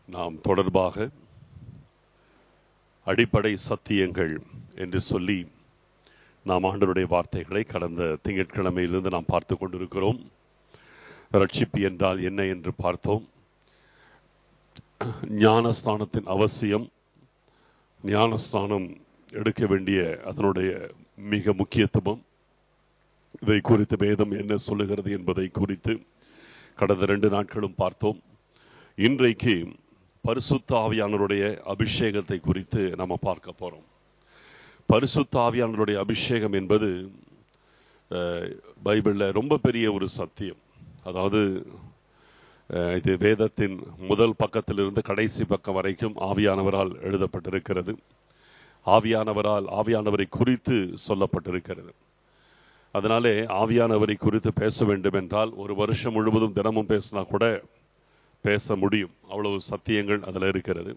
நாம் தொடர்பாக அடிப்படை சத்தியங்கள் என்று சொல்லி நாம் ஆண்டவருடைய வார்த்தைகளை கடந்த திங்கட்கிழமையிலிருந்து நாம் பார்த்து கொண்டிருக்கிறோம் ரட்சிப்பு என்றால் என்ன என்று பார்த்தோம் ஞானஸ்தானத்தின் அவசியம் ஞானஸ்தானம் எடுக்க வேண்டிய அதனுடைய மிக முக்கியத்துவம் இதை குறித்து வேதம் என்ன சொல்லுகிறது என்பதை குறித்து கடந்த ரெண்டு நாட்களும் பார்த்தோம் இன்றைக்கு பரிசுத்த ஆவியானவருடைய அபிஷேகத்தை குறித்து நம்ம பார்க்க போறோம் பரிசுத்த ஆவியானவருடைய அபிஷேகம் என்பது அஹ், பைபிள்ல ரொம்ப பெரிய ஒரு சத்தியம் அதாவது அஹ், இது வேதத்தின் முதல் பக்கத்திலிருந்து கடைசி பக்கம் வரைக்கும் ஆவியானவரால் எழுதப்பட்டிருக்கிறது ஆவியானவரால் ஆவியானவரை குறித்து சொல்லப்பட்டிருக்கிறது அதனாலே ஆவியானவரை குறித்து பேச வேண்டும் என்றால் ஒரு வருஷம் முழுவதும் தினமும் பேசினா கூட பேச முடியும் அவ்வளவு சத்தியங்கள் அதில் இருக்கிறது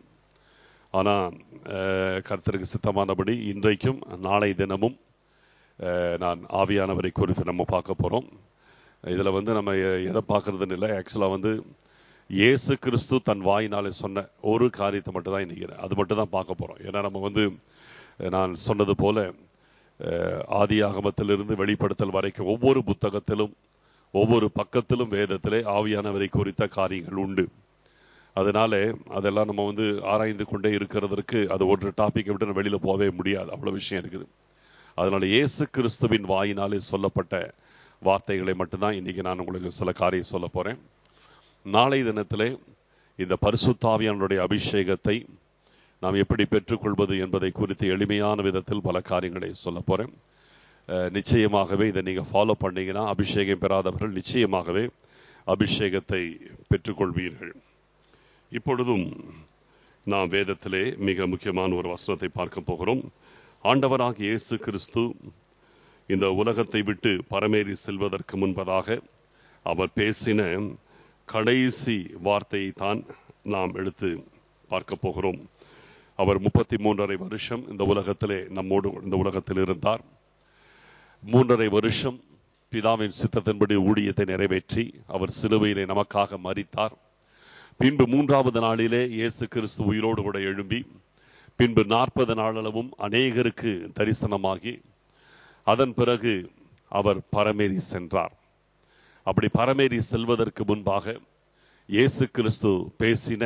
ஆனால் கர்த்தருக்கு சித்தமானபடி இன்றைக்கும் நாளை தினமும் அஹ், நான் ஆவியானவரை குறித்து நம்ம பார்க்க போகிறோம் இதில் வந்து நம்ம எ- எதை பார்க்கறதுன்னு இல்லை ஆக்சுவலாக வந்து இயேசு கிறிஸ்து தன் வாயினாலே சொன்ன ஒரு காரியத்தை மட்டும் தான் இன்னைக்கு அது மட்டும் தான் பார்க்க போகிறோம் ஏன்னா நம்ம வந்து அஹ், நான் சொன்னது போல அஹ், ஆதி ஆகமத்திலிருந்து வெளிப்படுத்தல் வரைக்கும் ஒவ்வொரு புத்தகத்திலும் ஒவ்வொரு பக்கத்திலும் வேதத்திலே ஆவியானவரை குறித்த காரியங்கள் உண்டு அதனாலே அதெல்லாம் நம்ம வந்து ஆராய்ந்து கொண்டே இருக்கிறதற்கு அது ஒரு டாபிக்கை விட்டு நம்ம வெளியில போகவே முடியாது அவ்வளவு விஷயம் இருக்குது அதனால இயேசு கிறிஸ்துவின் வாயினாலே சொல்லப்பட்ட வார்த்தைகளை மட்டும்தான் இன்னைக்கு நான் உங்களுக்கு சில காரியம் சொல்ல போறேன் நாளை தினத்திலே இந்த பரிசுத்தாவியானுடைய அபிஷேகத்தை நாம் எப்படி பெற்றுக்கொள்வது என்பதை குறித்து எளிமையான விதத்தில் பல காரியங்களை சொல்ல போறேன் அஹ், நிச்சயமாகவே இதை நீங்க ஃபாலோ பண்ணீங்கன்னா அபிஷேகம் பெறாதவர்கள் நிச்சயமாகவே அபிஷேகத்தை பெற்றுக்கொள்வீர்கள் இப்பொழுதும் நாம் வேதத்திலே மிக முக்கியமான ஒரு வசனத்தை பார்க்க போகிறோம் ஆண்டவராக இயேசு கிறிஸ்து இந்த உலகத்தை விட்டு பரமேறி செல்வதற்கு முன்பதாக அவர் பேசின கடைசி வார்த்தையை தான் நாம் எடுத்து பார்க்க போகிறோம் அவர் முப்பத்தி மூன்றரை வருஷம் இந்த உலகத்திலே நம்மோடு இந்த உலகத்தில் இருந்தார் மூன்றரை வருஷம் பிதாவின் சித்தத்தின்படி ஊழியத்தை நிறைவேற்றி அவர் சிலுவையிலே நமக்காக மரித்தார் பின்பு மூன்றாவது நாளிலே இயேசு கிறிஸ்து உயிரோடு கூட எழும்பி பின்பு நாற்பது நாளளவும் அநேகருக்கு தரிசனமாகி அதன் பிறகு அவர் பரமேறி சென்றார் அப்படி பரமேறி செல்வதற்கு முன்பாக இயேசு கிறிஸ்து பேசின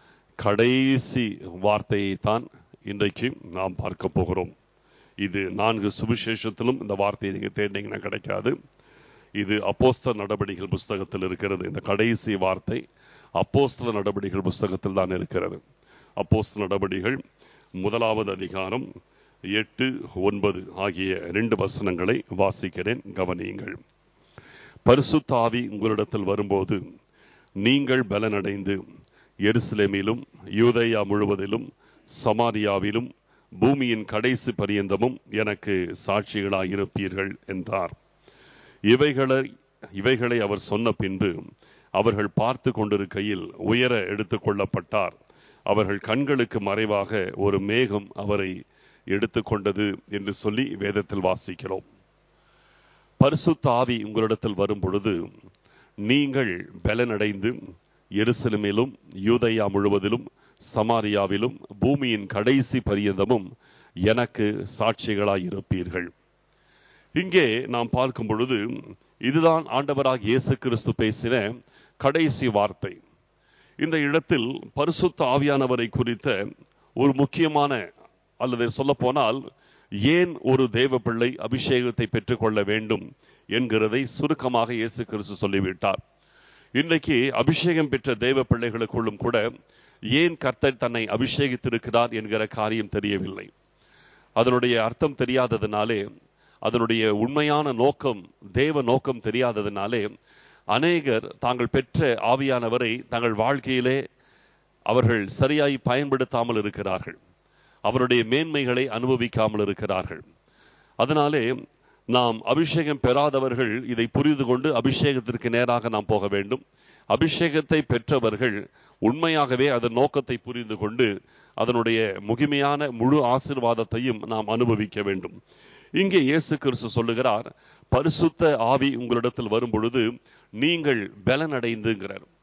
கடைசி வார்த்தையை தான் இன்றைக்கு நாம் பார்க்க போகிறோம் இது நான்கு சுவிசேஷத்திலும் இந்த வார்த்தையை நீங்க தேடினீங்கன்னா கிடைக்காது இது அப்போஸ்தல நடவடிக்கைகள் புஸ்தகத்தில் இருக்கிறது இந்த கடைசி வார்த்தை அப்போஸ்தல நடவடிக்கைகள் புஸ்தகத்தில் தான் இருக்கிறது அப்போஸ்தல நடவடிக்கைகள் முதலாவது அதிகாரம் எட்டு ஒன்பது ஆகிய ரெண்டு வசனங்களை வாசிக்கிறேன் கவனியுங்கள் பரிசுத்த ஆவி உங்களிடத்தில் வரும்போது நீங்கள் பலனடைந்து எருசலேமிலும் யூதேயா முழுவதிலும் சமாரியாவிலும் பூமியின் கடைசி பரியந்தமும் எனக்கு சாட்சிகளாயிருப்பீர்கள் என்றார் இவைகளை இவைகளை அவர் சொன்ன பின்பு அவர்கள் பார்த்து கொண்டிருக்கையில் உயர எடுத்துக் கொள்ளப்பட்டார் அவர்கள் கண்களுக்கு மறைவாக ஒரு மேகம் அவரை எடுத்துக்கொண்டது என்று சொல்லி வேதத்தில் வாசிக்கிறோம் பரிசுத்த ஆவி உங்களிடத்தில் வரும் பொழுது நீங்கள் பலனடைந்து எருசலேமிலும் யூதேயா முழுவதிலும் சமாரியாவிலும் பூமியின் கடைசி பரியந்தமும் எனக்கு சாட்சிகளாயிருப்பீர்கள் இங்கே நாம் பார்க்கும் பொழுது இதுதான் ஆண்டவராக இயேசு கிறிஸ்து பேசின கடைசி வார்த்தை இந்த இடத்தில் பரிசுத்த ஆவியானவரை குறித்த ஒரு முக்கியமான அல்லது சொல்லப்போனால் ஏன் ஒரு தேவ பிள்ளை அபிஷேகத்தை பெற்றுக்கொள்ள வேண்டும் என்கிறதை சுருக்கமாக இயேசு கிறிஸ்து சொல்லிவிட்டார் இன்றைக்கு அபிஷேகம் பெற்ற தேவ பிள்ளைகளுக்குள்ளும் கூட ஏன் கர்த்தர் தன்னை அபிஷேகித்திருக்கிறார் என்கிற காரியம் தெரியவில்லை அதனுடைய அர்த்தம் தெரியாததினாலே அதனுடைய உண்மையான நோக்கம் தேவ நோக்கம் தெரியாததினாலே அநேகர் தாங்கள் பெற்ற ஆவியானவரை தங்கள் வாழ்க்கையிலே அவர்கள் சரியாய் பயன்படுத்தாமல் இருக்கிறார்கள் அவருடைய மேன்மைகளை அனுபவிக்காமல் இருக்கிறார்கள் அதனாலே நாம் அபிஷேகம் பெறாதவர்கள் இதை புரிந்து கொண்டு அபிஷேகத்திற்கு நேராக நாம் போக வேண்டும் அபிஷேகத்தை பெற்றவர்கள் உண்மையாகவே அதன் நோக்கத்தை புரிந்து கொண்டு அதனுடைய முழுமையான முழு ஆசீர்வாதத்தையும் நாம் அனுபவிக்க வேண்டும் இங்கே இயேசு கிறிஸ்து சொல்லுகிறார் பரிசுத்த ஆவி உங்களிடத்தில் வரும் பொழுது நீங்கள் பலன் அடைந்துங்கிறார்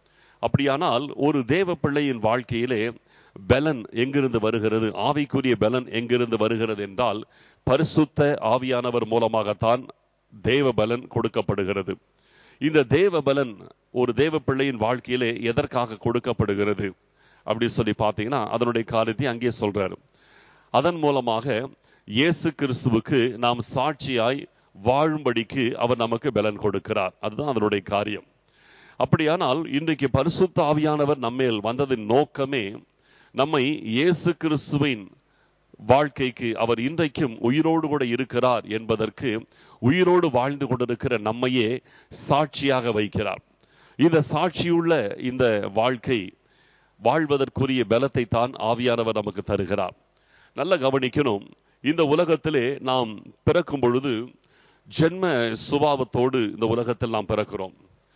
அப்படியானால் ஒரு தேவ பிள்ளையின் வாழ்க்கையிலே பலன் எங்கிருந்து வருகிறது ஆவிக்குரிய பலன் எங்கிருந்து வருகிறது என்றால் பரிசுத்த ஆவியானவர் மூலமாகத்தான் தேவ பலன் கொடுக்கப்படுகிறது இந்த தேவ பலன் ஒரு தேவ பிள்ளையின் வாழ்க்கையிலே எதற்காக கொடுக்கப்படுகிறது அப்படி சொல்லி பார்த்தீங்கன்னா அதனுடைய காரியத்தை அங்கே சொல்றாரு அதன் மூலமாக இயேசு கிறிஸ்துவுக்கு நாம் சாட்சியாய் வாழும்படிக்கு அவர் நமக்கு பலன் கொடுக்கிறார் அதுதான் அதனுடைய காரியம் அப்படியானால் இன்றைக்கு பரிசுத்த ஆவியானவர் நம்மேல் வந்ததின் நோக்கமே நம்மை இயேசு கிறிஸ்துவின் வாழ்க்கைக்கு அவர் இன்றைக்கும் உயிரோடு கூட இருக்கிறார் என்பதற்கு உயிரோடு வாழ்ந்து கொண்டிருக்கிற நம்மையே சாட்சியாக வைக்கிறார் இந்த சாட்சியுள்ள இந்த வாழ்க்கை வாழ்வதற்குரிய பலத்தை தான் ஆவியானவர் நமக்கு தருகிறார் நல்ல கவனிக்கணும் இந்த உலகத்திலே நாம் பிறக்கும் பொழுது ஜென்ம சுபாவத்தோடு இந்த உலகத்தில் நாம் பிறக்கிறோம்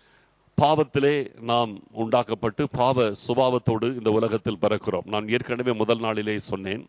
பாவத்திலே நாம் உண்டாக்கப்பட்டு பாவ சுபாவத்தோடு இந்த உலகத்தில் பிறக்கிறோம் நான் ஏற்கனவே முதல் நாளிலே சொன்னேன்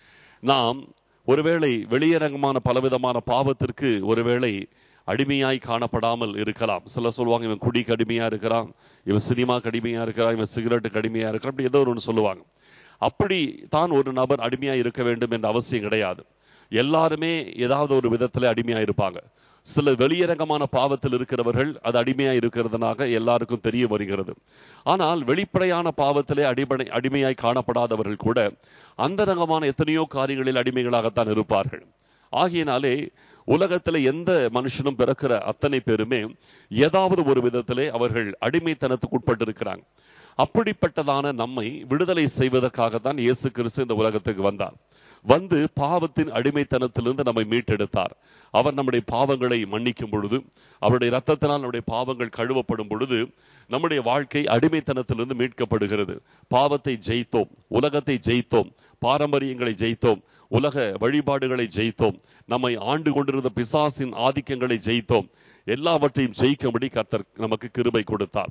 நாம் ஒருவேளை வெளியரங்கமான பலவிதமான பாவத்திற்கு ஒருவேளை அடிமையாய் காணப்படாமல் இருக்கலாம் சில சொல்லுவாங்க இவன் குடிக்கு அடிமையா இருக்கிறான் இவன் சினிமா அடிமையா இருக்கிறான் இவன் சிகரெட்டுக்கு அடிமையா இருக்கிறான் அப்படி ஏதோ ஒன்று சொல்லுவாங்க அப்படி தான் ஒரு நபர் அடிமையா இருக்க வேண்டும் என்ற அவசியம் கிடையாது எல்லாருமே ஏதாவது ஒரு விதத்துல அடிமையா இருப்பாங்க சில வெளியரங்கமான பாவத்தில் இருக்கிறவர்கள் அது அடிமையா இருக்கிறதுனாக எல்லாருக்கும் தெரிய வருகிறது ஆனால் வெளிப்படையான பாவத்திலே அடிப்படை அடிமையாய் காணப்படாதவர்கள் கூட அந்தரங்கமான எத்தனையோ காரியங்களில் அடிமைகளாகத்தான் இருப்பார்கள் ஆகையினாலே உலகத்துல எந்த மனுஷனும் பிறக்கிற அத்தனை பேருமே ஏதாவது ஒரு விதத்திலே அவர்கள் அடிமைத்தனத்துக்கு உட்பட்டிருக்கிறாங்க அப்படிப்பட்டதான நம்மை விடுதலை செய்வதற்காகத்தான் இயேசு கிறிஸ்து இந்த உலகத்துக்கு வந்தார் வந்து பாவத்தின் அடிமைத்தனத்திலிருந்து நம்மை மீட்டெடுத்தார் அவர் நம்முடைய பாவங்களை மன்னிக்கும் பொழுது அவருடைய ரத்தத்தினால் நம்முடைய பாவங்கள் கழுவப்படும் பொழுது நம்முடைய வாழ்க்கை அடிமைத்தனத்திலிருந்து மீட்கப்படுகிறது பாவத்தை ஜெயித்தோம் உலகத்தை ஜெயித்தோம் பாரம்பரியங்களை ஜெயித்தோம் உலக வழிபாடுகளை ஜெயித்தோம் நம்மை ஆண்டு கொண்டிருந்த பிசாசின் ஆதிக்கங்களை ஜெயித்தோம் எல்லாவற்றையும் ஜெயிக்கும்படி கர்த்தர் நமக்கு கிருபை கொடுத்தார்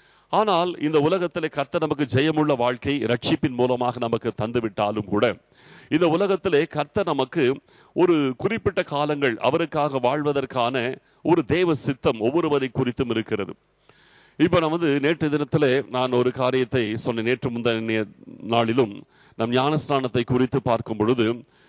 ஆனால் இந்த உலகத்திலே கர்த்தர் நமக்கு ஜெயமுள்ள வாழ்க்கை ரட்சிப்பின் மூலமாக நமக்கு தந்துவிட்டாலும் கூட இந்த உலகத்திலே கர்த்தர் நமக்கு ஒரு குறிப்பிட்ட காலங்கள் அவருக்காக வாழ்வதற்கான ஒரு தேவ சித்தம் ஒவ்வொருவரை குறித்தும் இருக்கிறது இப்ப நான் வந்து நேற்று தினத்திலே நான் ஒரு காரியத்தை சொன்னேன் நேற்று முந்தைய நாளிலும் நம் ஞானஸ்நானத்தை குறித்து பார்க்கும் பொழுது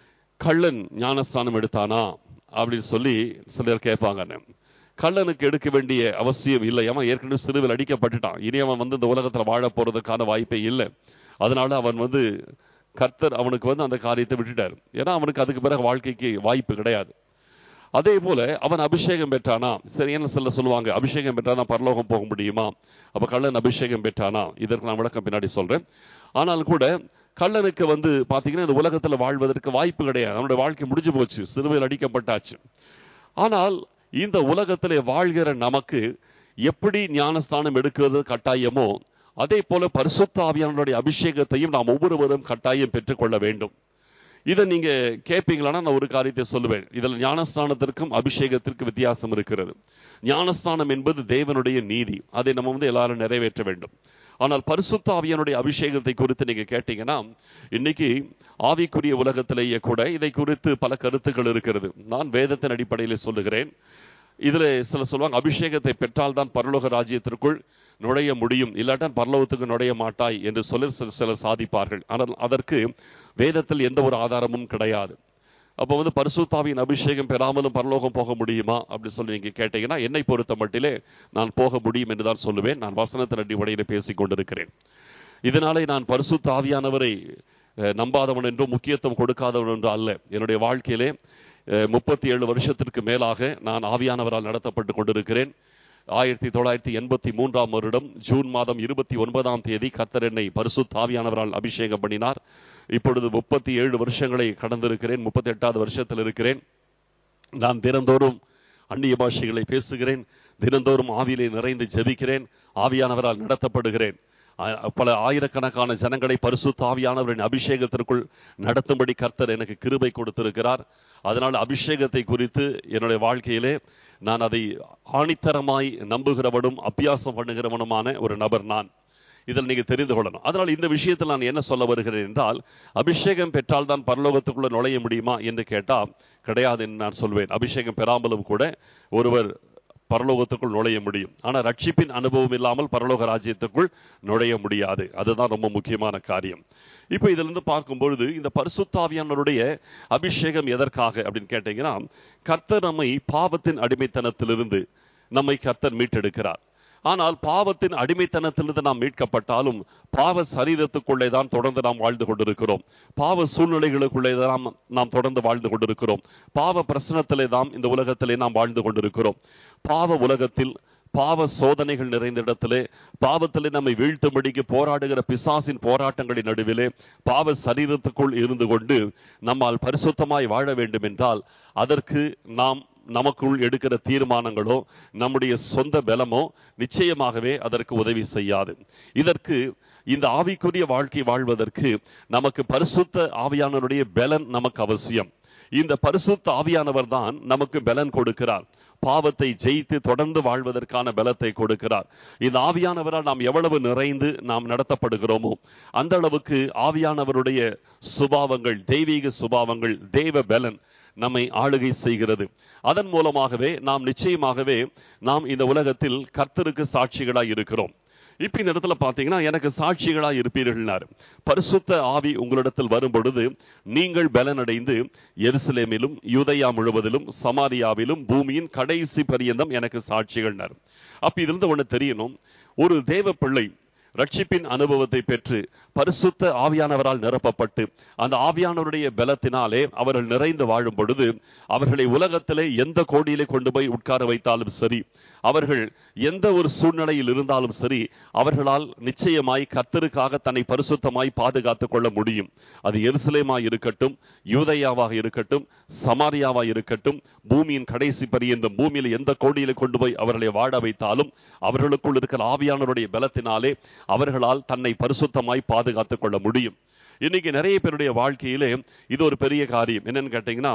கள்ளன் ஞானஸ்நானம் எடுத்தானா அப்படின்னு சொல்லி சிலர் கேட்பாங்க கள்ளனுக்கு எடுக்க வேண்டிய அவசியம் இல்லை அவன் ஏற்கனவே சிறுவில் அடிக்கப்பட்டுட்டான் இனி அவன் வந்து இந்த உலகத்துல வாழ போறதுக்கான வாய்ப்பே இல்லை அதனால அவன் வந்து கர்த்தர் அவனுக்கு வந்து அந்த காரியத்தை விட்டுட்டார் ஏன்னா அவனுக்கு அதுக்கு பிறகு வாழ்க்கைக்கு வாய்ப்பு கிடையாது அதே போல அவன் அபிஷேகம் பெற்றானா சரி என்ன சொல்ல சொல்லுவாங்க அபிஷேகம் பெற்றானா பரலோகம் போக முடியுமா அப்ப கள்ளன் அபிஷேகம் பெற்றானா இதற்கு நான் விளக்கம் பின்னாடி சொல்றேன் ஆனால் கூட கள்ளனுக்கு வந்து பாத்தீங்கன்னா இந்த உலகத்துல வாழ்வதற்கு வாய்ப்பு கிடையாது அவனுடைய வாழ்க்கை முடிஞ்சு போச்சு சிறுவையில் அடிக்கப்பட்டாச்சு ஆனால் இந்த உலகத்திலே வாழ்கிற நமக்கு எப்படி ஞானஸ்தானம் எடுக்கிறது கட்டாயமோ அதே போல பரிசுத்த ஆவியானவருடைய அபிஷேகத்தையும் நாம் ஒவ்வொருவரும் கட்டாயம் பெற்றுக்கொள்ள வேண்டும் இதை நீங்க கேட்பீங்களான்னா நான் ஒரு காரியத்தை சொல்லுவேன் இதில் ஞானஸ்தானத்திற்கும் அபிஷேகத்திற்கும் வித்தியாசம் இருக்கிறது ஞானஸ்தானம் என்பது தேவனுடைய நீதி அதை நம்ம வந்து எல்லாரும் நிறைவேற்ற வேண்டும் ஆனால் பரிசுத்த ஆவியனுடைய அபிஷேகத்தை குறித்து நீங்க கேட்டீங்கன்னா இன்னைக்கு ஆவிக்குரிய உலகத்திலேயே கூட இதை குறித்து பல கருத்துக்கள் இருக்கிறது நான் வேதத்தின் அடிப்படையில் சொல்லுகிறேன் இதுல சில சொல்லுவாங்க அபிஷேகத்தை பெற்றால் தான் பரலோக ராஜ்யத்திற்குள் நுழைய முடியும் இல்லாட்டால் பரலோகத்துக்கு நுழைய மாட்டாய் என்று சொல்லி சிலர் சாதிப்பார்கள் ஆனால் அதற்கு வேதத்தில் எந்த ஒரு ஆதாரமும் கிடையாது அப்போ வந்து பரிசுத்தாவின் அபிஷேகம் பெறாமலும் பரலோகம் போக முடியுமா அப்படி சொல்லி நீங்க கேட்டீங்கன்னா என்னை பொறுத்த மட்டிலே நான் போக முடியும் என்று தான் சொல்லுவேன் நான் வசனத்தின் அடிப்படையில் பேசிக் கொண்டிருக்கிறேன் இதனாலே நான் பரிசுத்த ஆவியானவரை நம்பாதவன் என்றோ முக்கியத்துவம் கொடுக்காதவன் என்றோ அல்ல என்னுடைய வாழ்க்கையிலே முப்பத்தி ஏழு வருஷத்திற்கு மேலாக நான் ஆவியானவரால் நடத்தப்பட்டு கொண்டிருக்கிறேன் ஆயிரத்தி தொள்ளாயிரத்தி எண்பத்தி மூன்றாம் வருடம் ஜூன் மாதம் இருபத்தி ஒன்பதாம் தேதி கர்த்தர் என்னை பரிசுத்த ஆவியானவரால் அபிஷேகம் பண்ணினார் இப்பொழுது முப்பத்தி ஏழு வருஷங்களை கடந்திருக்கிறேன் முப்பத்தி எட்டாவது வருஷத்தில் இருக்கிறேன் நான் தினந்தோறும் அந்நிய பாஷைகளை பேசுகிறேன் தினந்தோறும் ஆவியிலே நிறைந்து ஜெபிக்கிறேன் ஆவியானவரால் நடத்தப்படுகிறேன் பல ஆயிரக்கணக்கான ஜனங்களை பரிசுத்த ஆவியானவரின் அபிஷேகத்திற்குள் நடத்தும்படி கர்த்தர் எனக்கு கிருபை கொடுத்திருக்கிறார் அதனால் அபிஷேகத்தை குறித்து என்னுடைய வாழ்க்கையிலே நான் அதை ஆணித்தரமாய் நம்புகிறவனும் அபியாசம் பண்ணுகிறவனுமான ஒரு நபர் நான் இதில் நீங்க தெரிந்து கொள்ளணும் அதனால் இந்த விஷயத்தில் நான் என்ன சொல்ல வருகிறேன் என்றால் அபிஷேகம் பெற்றால் தான் பரலோகத்துக்குள்ள நுழைய முடியுமா என்று கேட்டால் கிடையாது என்று நான் சொல்வேன் அபிஷேகம் பெறாமலும் கூட ஒருவர் பரலோகத்துக்குள் நுழைய முடியும் ஆனா ரட்சிப்பின் அனுபவம் இல்லாமல் பரலோக ராஜ்யத்துக்குள் நுழைய முடியாது அதுதான் ரொம்ப முக்கியமான காரியம் இப்போ இதுல இருந்து பார்க்கும் பொழுது இந்த பரிசுத்தாவியானவருடைய அபிஷேகம் எதற்காக அப்படின்னு கேட்டீங்கன்னா கர்த்தர் நம்மை பாவத்தின் அடிமைத்தனத்திலிருந்து நம்மை கர்த்தர் மீட்டெடுக்கிறார் ஆனால் பாவத்தின் அடிமைத்தனத்திலிருந்து நாம் மீட்கப்பட்டாலும் பாவ சரீரத்துக்குள்ளே தான் தொடர்ந்து நாம் வாழ்ந்து கொண்டிருக்கிறோம் பாவ சூழ்நிலைகளுக்குள்ளே தான் நாம் தொடர்ந்து வாழ்ந்து கொண்டிருக்கிறோம் பாவ பிரசனத்திலே தான் இந்த உலகத்திலே நாம் வாழ்ந்து கொண்டிருக்கிறோம் பாவ உலகத்தில் பாவ சோதனைகள் நிறைந்த இடத்திலே பாவத்திலே நம்மை வீழ்த்தும்படிக்கு போராடுகிற பிசாசின் போராட்டங்களின் நடுவிலே பாவ சரீரத்துக்குள் இருந்து கொண்டு நம்மால் பரிசுத்தமாய் வாழ வேண்டும் என்றால் அதற்கு நாம் நமக்குள் எடுக்கிற தீர்மானங்களோ நம்முடைய சொந்த பலமோ நிச்சயமாகவே அதற்கு உதவி செய்யாது இதற்கு இந்த ஆவிக்குரிய வாழ்க்கை வாழ்வதற்கு நமக்கு பரிசுத்த ஆவியானவருடைய பலன் நமக்கு அவசியம் இந்த பரிசுத்த ஆவியானவர் தான் நமக்கு பலன் கொடுக்கிறார் பாவத்தை ஜெயித்து தொடர்ந்து வாழ்வதற்கான பலத்தை கொடுக்கிறார் இந்த ஆவியானவரால் நாம் எவ்வளவு நிறைந்து நாம் நடத்தப்படுகிறோமோ அந்த அளவுக்கு ஆவியானவருடைய சுபாவங்கள் தெய்வீக சுபாவங்கள் தெய்வ பலன் நம்மை ஆளுகை செய்கிறது அதன் மூலமாகவே நாம் நிச்சயமாகவே நாம் இந்த உலகத்தில் கர்த்தருக்கு சாட்சிகளாய் இருக்கிறோம் இப்ப இந்த இடத்துல பாத்தீங்கன்னா எனக்கு சாட்சிகளா இருப்பீர்கள்னாரு பரிசுத்த ஆவி உங்களிடத்தில் வரும் பொழுது நீங்கள் பலனடைந்து எருசலேமிலும் யூதயா முழுவதிலும் சமாரியாவிலும் பூமியின் கடைசி பரியந்தம் எனக்கு சாட்சிகள்னார் அப்ப இதிலிருந்து ஒண்ணு தெரியணும் ஒரு தேவ பிள்ளை ரட்சிப்பின் அனுபவத்தை பெற்று பரிசுத்த ஆவியானவரால் நிரப்பப்பட்டு அந்த ஆவியானவருடைய பலத்தினாலே அவர்கள் நிறைந்து வாழும் பொழுது அவர்களை உலகத்திலே எந்த கோடியிலே கொண்டு போய் உட்கார வைத்தாலும் சரி அவர்கள் எந்த ஒரு சூழ்நிலையில் இருந்தாலும் சரி அவர்களால் நிச்சயமாய் கர்த்தருக்காக தன்னை பரிசுத்தமாய் பாதுகாத்துக் கொள்ள முடியும் அது எருசலேமாய் இருக்கட்டும் யூதையாவாக இருக்கட்டும் சமாரியாவாக இருக்கட்டும் பூமியின் கடைசி பரியந்தம் பூமியில எந்த கோடியில கொண்டு போய் அவர்களை வாழ வைத்தாலும் அவர்களுக்குள் இருக்கிற ஆவியானவருடைய பலத்தினாலே அவர்களால் தன்னை பரிசுத்தமாய் பாதுகாத்துக் கொள்ள முடியும் இன்னைக்கு நிறைய பேருடைய வாழ்க்கையிலே இது ஒரு பெரிய காரியம் என்னன்னு கேட்டீங்கன்னா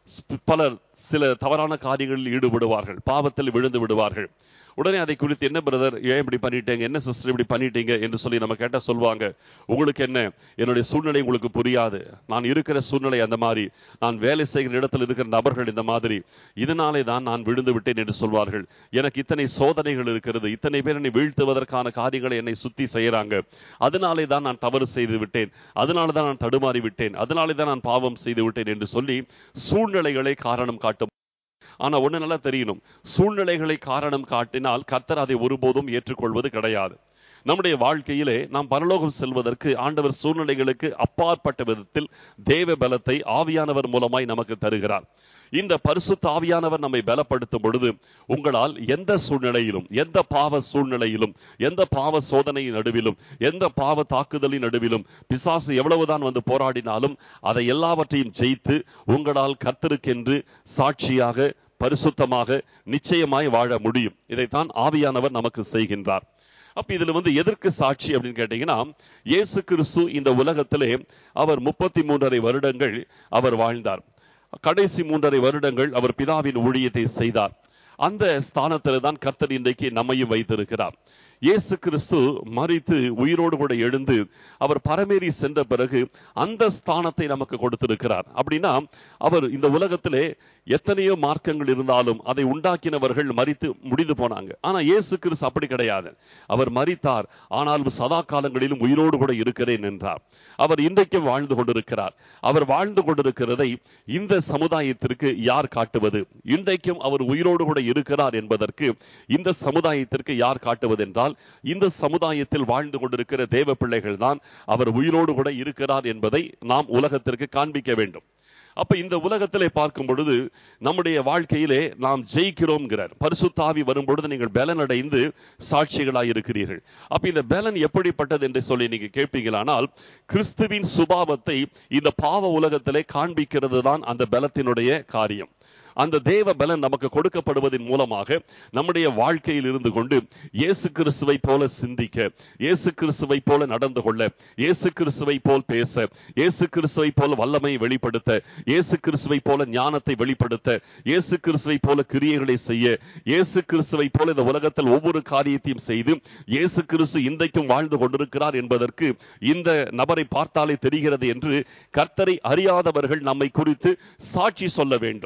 பலர் சில தவறான காரியங்களில் ஈடுபடுவார்கள் பாவத்தில் விழுந்து விடுவார்கள் உடனே அதை குறித்து என்ன பிரதர் ஏன் இப்படி பண்ணிட்டீங்க என்ன சிஸ்டர் இப்படி பண்ணிட்டீங்க என்று சொல்லி நம்ம கேட்டா சொல்லுவாங்க உங்களுக்கு என்ன என்னுடைய சூழ்நிலை உங்களுக்கு புரியாது நான் இருக்கிற சூழ்நிலை அந்த மாதிரி நான் வேலை செய்கிற இடத்துல இருக்கிற நபர்கள் இந்த மாதிரி இதனாலே தான் நான் விழுந்து விட்டேன் என்று சொல்வார்கள் எனக்கு இத்தனை சோதனைகள் இருக்கிறது இத்தனை பேர் என்னை வீழ்த்துவதற்கான காரியங்களை என்னை சுத்தி செய்யறாங்க அதனாலே தான் நான் தவறு செய்து விட்டேன் அதனால தான் நான் தடுமாறி விட்டேன் அதனாலே தான் நான் பாவம் செய்து விட்டேன் என்று சொல்லி சூழ்நிலைகளை காரணம் காட்டும் ஆனா ஒண்ணு நல்லா தெரியணும் சூழ்நிலைகளை காரணம் காட்டினால் கர்த்தர் அதை ஒருபோதும் ஏற்றுக்கொள்வது கிடையாது நம்முடைய வாழ்க்கையிலே நாம் பரலோகம் செல்வதற்கு ஆண்டவர் சூழ்நிலைகளுக்கு அப்பாற்பட்ட விதத்தில் தேவ பலத்தை ஆவியானவர் மூலமாய் நமக்கு தருகிறார் இந்த பரிசுத்த ஆவியானவர் நம்மை பலப்படுத்தும் பொழுது உங்களால் எந்த சூழ்நிலையிலும் எந்த பாவ சூழ்நிலையிலும் எந்த பாவ சோதனையின் நடுவிலும் எந்த பாவ தாக்குதலின் நடுவிலும் பிசாசு எவ்வளவுதான் வந்து போராடினாலும் அதை எல்லாவற்றையும் ஜெயித்து உங்களால் கர்த்தருக்கென்று சாட்சியாக பரிசுத்தமாக நிச்சயமாய் வாழ முடியும் இதைத்தான் ஆவியானவர் நமக்கு செய்கின்றார் அப்ப இதுல வந்து எதற்கு சாட்சி அப்படின்னு கேட்டீங்கன்னா இயேசு கிறிஸ்து இந்த உலகத்திலே அவர் முப்பத்தி மூன்றரை வருடங்கள் அவர் வாழ்ந்தார் கடைசி மூன்றரை வருடங்கள் அவர் பிதாவின் ஊழியத்தை செய்தார் அந்த ஸ்தானத்தில் தான் கர்த்தர் இன்றைக்கு நம்மையும் வைத்திருக்கிறார் இயேசு கிறிஸ்து மறித்து உயிரோடு கூட எழுந்து அவர் பரமேறி சென்ற பிறகு அந்த ஸ்தானத்தை நமக்கு கொடுத்திருக்கிறார் அப்படின்னா அவர் இந்த உலகத்திலே எத்தனையோ மார்க்கங்கள் இருந்தாலும் அதை உண்டாக்கினவர்கள் மறித்து முடிந்து போனாங்க ஆனா இயேசு கிறிஸ்து அப்படி கிடையாது அவர் மறித்தார் ஆனாலும் சதா காலங்களிலும் உயிரோடு கூட இருக்கிறேன் என்றார் அவர் இன்றைக்கும் வாழ்ந்து கொண்டிருக்கிறார் அவர் வாழ்ந்து கொண்டிருக்கிறதை இந்த சமுதாயத்திற்கு யார் காட்டுவது இன்றைக்கும் அவர் உயிரோடு கூட இருக்கிறார் என்பதற்கு இந்த சமுதாயத்திற்கு யார் காட்டுவது என்றால் இந்த சமுதாயத்தில் வாழ்ந்து கொண்டிருக்கிற தேவ பிள்ளைகள் தான் அவர் உயிரோடு கூட இருக்கிறார் என்பதை நாம் உலகத்திற்கு காண்பிக்க வேண்டும் அப்ப இந்த உலகத்திலே பார்க்கும் பொழுது நம்முடைய வாழ்க்கையிலே நாம் ஜெயிக்கிறோம்ங்கிறார் பரிசுத்தாவி வரும் பொழுது நீங்கள் பலன் அடைந்து சாட்சிகளாய் இருக்கிறீர்கள் அப்ப இந்த பலன் எப்படிப்பட்டது என்று சொல்லி நீங்க கேட்பீங்களானால் கிறிஸ்துவின் சுபாவத்தை இந்த பாவ உலகத்திலே காண்பிக்கிறது தான் அந்த பலத்தினுடைய காரியம் அந்த தேவ பலன் நமக்கு கொடுக்கப்படுவதன் மூலமாக நம்முடைய வாழ்க்கையில் இருந்து கொண்டு இயேசு கிறிஸ்துவை போல சிந்திக்க இயேசு கிறிஸ்துவை போல நடந்து கொள்ள இயேசு கிறிஸ்துவை போல் பேச இயேசு கிறிஸ்துவை போல வல்லமை வெளிப்படுத்த இயேசு கிறிஸ்துவை போல ஞானத்தை வெளிப்படுத்த இயேசு கிறிஸ்துவை போல கிரியைகளை செய்ய இயேசு கிறிஸ்துவை போல இந்த உலகத்தில் ஒவ்வொரு காரியத்தையும் செய்து இயேசு கிறிஸ்து இன்றைக்கும் வாழ்ந்து கொண்டிருக்கிறார் என்பதற்கு இந்த நபரை பார்த்தாலே தெரிகிறது என்று கர்த்தரை அறியாதவர்கள் நம்மை குறித்து சாட்சி சொல்ல வேண்டும்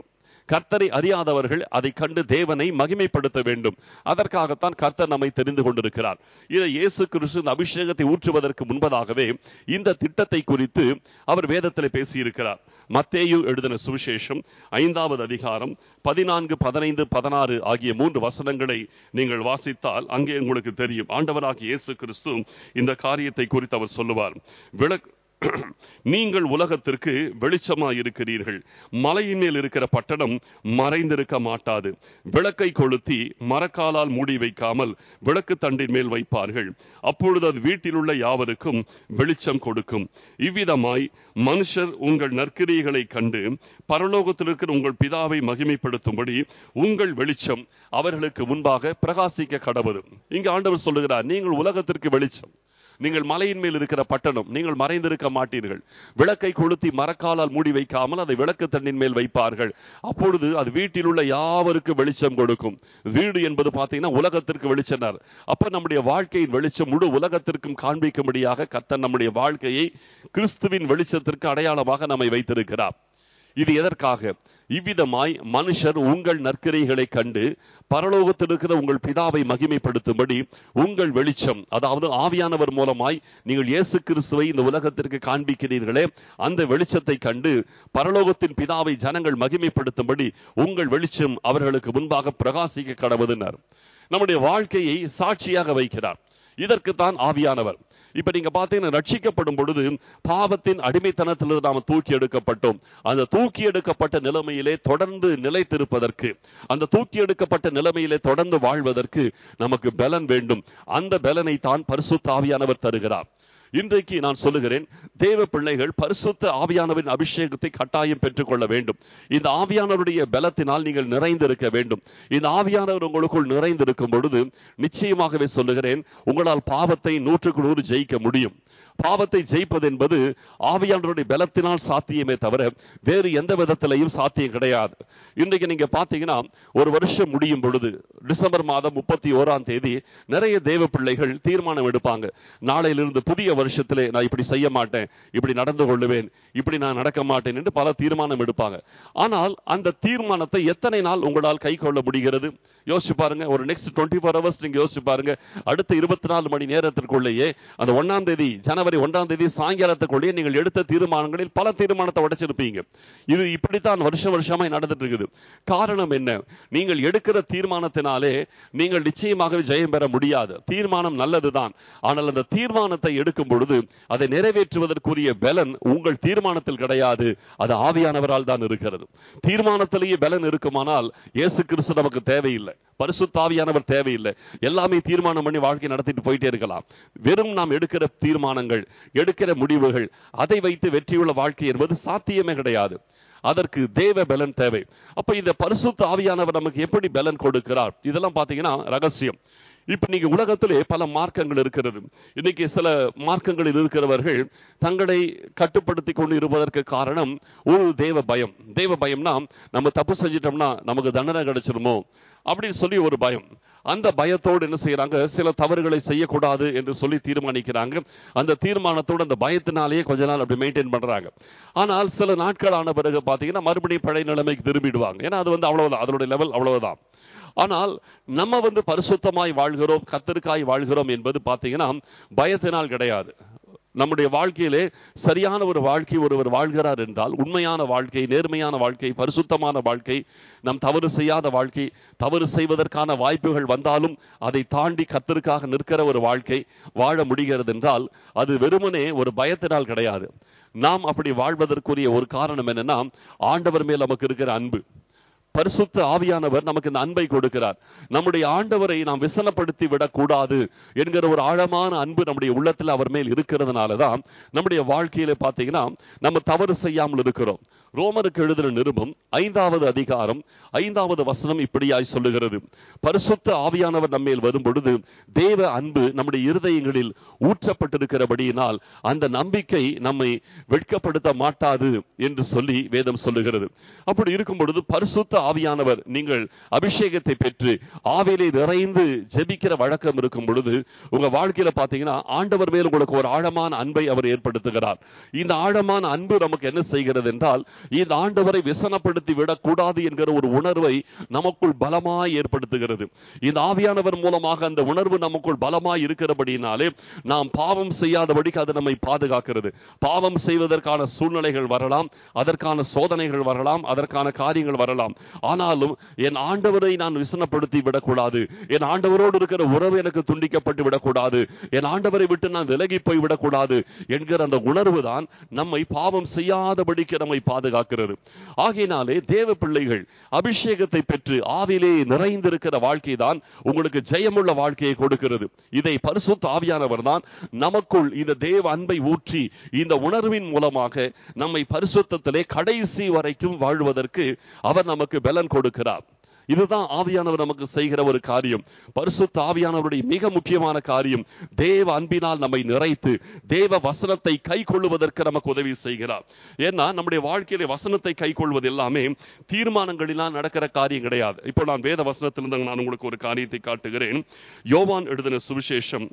கர்த்தரை அறியாதவர்கள் அதை கண்டு தேவனை மகிமைப்படுத்த வேண்டும் அதற்காகத்தான் கர்த்தர் நம்மை தெரிந்து கொண்டிருக்கிறார் இதை இயேசு கிறிஸ்து இந்த அபிஷேகத்தை ஊற்றுவதற்கு முன்பதாகவே இந்த திட்டத்தை குறித்து அவர் வேதத்தில் பேசியிருக்கிறார் மத்தேயு எழுதின சுவிசேஷம் ஐந்தாவது அதிகாரம் பதினான்கு பதினைந்து பதினாறு ஆகிய மூன்று வசனங்களை நீங்கள் வாசித்தால் அங்கே உங்களுக்கு தெரியும் ஆண்டவராகிய இயேசு கிறிஸ்து இந்த காரியத்தை குறித்து அவர் சொல்லுவார் விளக்கு நீங்கள் உலகத்திற்கு வெளிச்சமாய் இருக்கிறீர்கள் மலையின் மேல் இருக்கிற பட்டணம் மறைந்திருக்க மாட்டாது விளக்கை கொளுத்தி மரக்காலால் மூடி வைக்காமல் விளக்கு தண்டின் மேல் வைப்பார்கள் அப்பொழுது அது வீட்டில் உள்ள யாவருக்கும் வெளிச்சம் கொடுக்கும் இவ்விதமாய் மனுஷர் உங்கள் நற்கிரியைகளை கண்டு பரலோகத்தில் இருக்கிற உங்கள் பிதாவை மகிமைப்படுத்தும்படி உங்கள் வெளிச்சம் அவர்களுக்கு முன்பாக பிரகாசிக்க கடவுது இங்கு ஆண்டவர் சொல்லுகிறார் நீங்கள் உலகத்திற்கு வெளிச்சம் நீங்கள் மலையின் மேல் இருக்கிற பட்டணம் நீங்கள் மறைந்திருக்க மாட்டீர்கள் விளக்கை கொளுத்தி மரக்காலால் மூடி வைக்காமல் அதை விளக்கு தண்ணின் மேல் வைப்பார்கள் அப்பொழுது அது வீட்டில் உள்ள யாவருக்கு வெளிச்சம் கொடுக்கும் வீடு என்பது பார்த்தீங்கன்னா உலகத்திற்கு வெளிச்சனார் அப்ப நம்முடைய வாழ்க்கையின் வெளிச்சம் முழு உலகத்திற்கும் காண்பிக்கும்படியாக கத்தன் நம்முடைய வாழ்க்கையை கிறிஸ்துவின் வெளிச்சத்திற்கு அடையாளமாக நம்மை வைத்திருக்கிறார் இது எதற்காக இவ்விதமாய் மனுஷர் உங்கள் நற்கிரைகளை கண்டு பரலோகத்தில் இருக்கிற உங்கள் பிதாவை மகிமைப்படுத்தும்படி உங்கள் வெளிச்சம் அதாவது ஆவியானவர் மூலமாய் நீங்கள் இயேசு கிறிஸ்துவை இந்த உலகத்திற்கு காண்பிக்கிறீர்களே அந்த வெளிச்சத்தை கண்டு பரலோகத்தின் பிதாவை ஜனங்கள் மகிமைப்படுத்தும்படி உங்கள் வெளிச்சம் அவர்களுக்கு முன்பாக பிரகாசிக்க கடவுதுனர் நம்முடைய வாழ்க்கையை சாட்சியாக வைக்கிறார் இதற்குத்தான் ஆவியானவர் இப்ப நீங்க பாத்தீங்கன்னா ரட்சிக்கப்படும் பொழுது பாவத்தின் அடிமைத்தனத்திலிருந்து நாம தூக்கி எடுக்கப்பட்டோம் அந்த தூக்கி எடுக்கப்பட்ட நிலைமையிலே தொடர்ந்து நிலைத்திருப்பதற்கு அந்த தூக்கி எடுக்கப்பட்ட நிலைமையிலே தொடர்ந்து வாழ்வதற்கு நமக்கு பலன் வேண்டும் அந்த பலனை தான் பரிசுத்த ஆவியானவர் தருகிறார் இன்றைக்கு நான் சொல்லுகிறேன் தேவ பிள்ளைகள் பரிசுத்த ஆவியானவரின் அபிஷேகத்தை கட்டாயம் பெற்றுக்கொள்ள வேண்டும் இந்த ஆவியானவருடைய பலத்தினால் நீங்கள் நிறைந்திருக்க வேண்டும் இந்த ஆவியானவர் உங்களுக்குள் நிறைந்திருக்கும் பொழுது நிச்சயமாகவே சொல்லுகிறேன் உங்களால் பாவத்தை நூற்றுக்கு நூறு ஜெயிக்க முடியும் பாவத்தை ஜெயிப்பது என்பது ஆவியானவருடைய பலத்தினால் சாத்தியமே தவிர வேறு எந்த விதத்திலையும் சாத்தியம் கிடையாது இன்றைக்கு நீங்க பாத்தீங்கன்னா ஒரு வருஷம் முடியும் பொழுது டிசம்பர் மாதம் முப்பத்தி ஓராம் தேதி நிறைய தேவ பிள்ளைகள் தீர்மானம் எடுப்பாங்க நாளையிலிருந்து புதிய வருஷத்திலே நான் இப்படி செய்ய மாட்டேன் இப்படி நடந்து கொள்ளுவேன் இப்படி நான் நடக்க மாட்டேன் என்று பல தீர்மானம் எடுப்பாங்க ஆனால் அந்த தீர்மானத்தை எத்தனை நாள் உங்களால் கை கொள்ள முடிகிறது யோசிச்சு பாருங்க ஒரு நெக்ஸ்ட் டுவெண்ட்டி ஃபோர் ஹவர்ஸ் நீங்க யோசிச்சு பாருங்க அடுத்த இருபத்தி நாலு மணி நேரத்திற்குள்ளேயே அந்த ஒன்னாம் தேதி ஜனவரி ஒன்றாம் தேதி சாயங்காலத்துக்குள்ளேயே நீங்கள் எடுத்த தீர்மானங்களில் பல தீர்மானத்தை உடைச்சிருப்பீங்க இது இப்படித்தான் வருஷம் வருஷமா நடந்துட்டு இருக்குது காரணம் என்ன நீங்கள் எடுக்கிற தீர்மானத்தினாலே நீங்கள் நிச்சயமாகவே ஜெயம் பெற முடியாது தீர்மானம் நல்லதுதான் ஆனால் அந்த தீர்மானத்தை எடுக்கும் பொழுது அதை நிறைவேற்றுவதற்குரிய பலன் உங்கள் தீர்மானத்தில் கிடையாது அது ஆவியானவரால் தான் இருக்கிறது தீர்மானத்திலேயே பலன் இருக்குமானால் இயேசு கிறிஸ்து நமக்கு தேவையில்லை பரிசுத்தாவியானவர் தேவையில்லை எல்லாமே தீர்மானம் பண்ணி வாழ்க்கை நடத்திட்டு போயிட்டே இருக்கலாம் வெறும் நாம் எடுக்கிற தீர்மானங்கள் எடுக்கிற முடிவுகள் அதை வைத்து வெற்றியுள்ள வாழ்க்கை என்பது சாத்தியமே கிடையாது அதற்கு தேவ பலன் தேவை அப்ப இந்த பரிசுத்த ஆவியானவர் நமக்கு எப்படி பலன் கொடுக்கிறார் இதெல்லாம் பாத்தீங்கன்னா ரகசியம் இப்ப நீங்க உலகத்திலே பல மார்க்கங்கள் இருக்கிறது இன்னைக்கு சில மார்க்கங்களில் இருக்கிறவர்கள் தங்களை கட்டுப்படுத்தி கொண்டு இருப்பதற்கு காரணம் ஒரு தேவ பயம் தேவ பயம்னா நம்ம தப்பு செஞ்சிட்டோம்னா நமக்கு தண்டனை கிடைச்சிருமோ அப்படின்னு சொல்லி ஒரு பயம் அந்த பயத்தோடு என்ன செய்யறாங்க சில தவறுகளை செய்யக்கூடாது என்று சொல்லி தீர்மானிக்கிறாங்க அந்த தீர்மானத்தோடு அந்த பயத்தினாலேயே கொஞ்ச நாள் அப்படி மெயின்டைன் பண்றாங்க ஆனால் சில நாட்கள் ஆன பிறகு பாத்தீங்கன்னா மறுபடியும் பழைய நிலைமைக்கு திரும்பிடுவாங்க ஏன்னா அது வந்து அவ்வளவுதான் அதனுடைய லெவல் அவ்வளவுதான் ஆனால் நம்ம வந்து பரிசுத்தமாய் வாழ்கிறோம் கத்தருக்காய் வாழ்கிறோம் என்பது பார்த்தீங்கன்னா பயத்தினால் கிடையாது நம்முடைய வாழ்க்கையிலே சரியான ஒரு வாழ்க்கை ஒருவர் வாழ்கிறார் என்றால் உண்மையான வாழ்க்கை நேர்மையான வாழ்க்கை பரிசுத்தமான வாழ்க்கை நம் தவறு செய்யாத வாழ்க்கை தவறு செய்வதற்கான வாய்ப்புகள் வந்தாலும் அதை தாண்டி கத்தருக்காக நிற்கிற ஒரு வாழ்க்கை வாழ முடிகிறது என்றால் அது வெறுமனே ஒரு பயத்தினால் கிடையாது நாம் அப்படி வாழ்வதற்குரிய ஒரு காரணம் என்னன்னா ஆண்டவர் மேல் நமக்கு இருக்கிற அன்பு பரிசுத்த ஆவியானவர் நமக்கு இந்த அன்பை கொடுக்கிறார் நம்முடைய ஆண்டவரை நாம் விசனப்படுத்தி விடக்கூடாது என்கிற ஒரு ஆழமான அன்பு நம்முடைய உள்ளத்தில் அவர் மேல் இருக்கிறதுனால தான் நம்முடைய வாழ்க்கையில பார்த்தீங்கன்னா நம்ம தவறு செய்யாமல் இருக்கிறோம் ரோமருக்கு எழுதின நிருபம் ஐந்தாவது அதிகாரம் ஐந்தாவது வசனம் இப்படியாய் சொல்லுகிறது பரிசுத்த ஆவியானவர் நம்மேல் வரும் பொழுது தேவ அன்பு நம்முடைய இருதயங்களில் ஊற்றப்பட்டிருக்கிறபடியினால் அந்த நம்பிக்கை நம்மை வெட்கப்படுத்த மாட்டாது என்று சொல்லி வேதம் சொல்லுகிறது அப்படி இருக்கும் பொழுது பரிசுத்த ஆவியானவர் நீங்கள் அபிஷேகத்தை பெற்று ஆவியிலே நிறைந்து ஜெபிக்கிற வழக்கம் இருக்கும் பொழுது உங்க வாழ்க்கையில பாத்தீங்கன்னா ஆண்டவர் மேல் உங்களுக்கு ஒரு ஆழமான அன்பை அவர் ஏற்படுத்துகிறார் இந்த ஆழமான அன்பு நமக்கு என்ன செய்கிறது என்றால் இந்த ஆண்டவரை விசனப்படுத்தி விடக்கூடாது என்கிற ஒரு உணர்வை நமக்குள் பலமாய் ஏற்படுத்துகிறது இந்த ஆவியானவர் மூலமாக அந்த உணர்வு நமக்குள் பலமாய் இருக்கிறபடினாலே நாம் பாவம் செய்யாதபடிக்கு அது நம்மை பாதுகாக்கிறது பாவம் செய்வதற்கான சூழ்நிலைகள் வரலாம் அதற்கான சோதனைகள் வரலாம் அதற்கான காரியங்கள் வரலாம் ஆனாலும் என் ஆண்டவரை நான் விசனப்படுத்தி விடக்கூடாது என் ஆண்டவரோடு இருக்கிற உறவு எனக்கு துண்டிக்கப்பட்டு விடக்கூடாது என் ஆண்டவரை விட்டு நான் விலகி போய் விடக்கூடாது என்கிற அந்த உணர்வு தான் நம்மை பாவம் செய்யாதபடிக்கு நம்மை பாதுகாக்கிறது ஆகையினாலே தேவ பிள்ளைகள் அபிஷேகத்தை பெற்று ஆவிலே நிறைந்திருக்கிற வாழ்க்கை தான் உங்களுக்கு ஜெயமுள்ள வாழ்க்கையை கொடுக்கிறது இதை பரிசுத்த ஆவியானவர் தான் நமக்குள் இந்த தேவ அன்பை ஊற்றி இந்த உணர்வின் மூலமாக நம்மை பரிசுத்தத்திலே கடைசி வரைக்கும் வாழ்வதற்கு அவர் நமக்கு பலன் கொடுக்கிறார் இதுதான் ஆவியானவர் நமக்கு செய்கிற ஒரு காரியம் பரிசுத்த ஆவியானவருடைய மிக முக்கியமான காரியம் தேவ அன்பினால் நம்மை நிறைத்து தேவ வசனத்தை கை கொள்ளுவதற்கு நமக்கு உதவி செய்கிறார் ஏன்னா நம்முடைய வாழ்க்கையில வசனத்தை கை கொள்வது எல்லாமே தீர்மானங்களினால் நடக்கிற காரியம் கிடையாது இப்போ நான் வேத வசனத்திலிருந்து நான் உங்களுக்கு ஒரு காரியத்தை காட்டுகிறேன் யோவான் எழுதின சுவிசேஷம்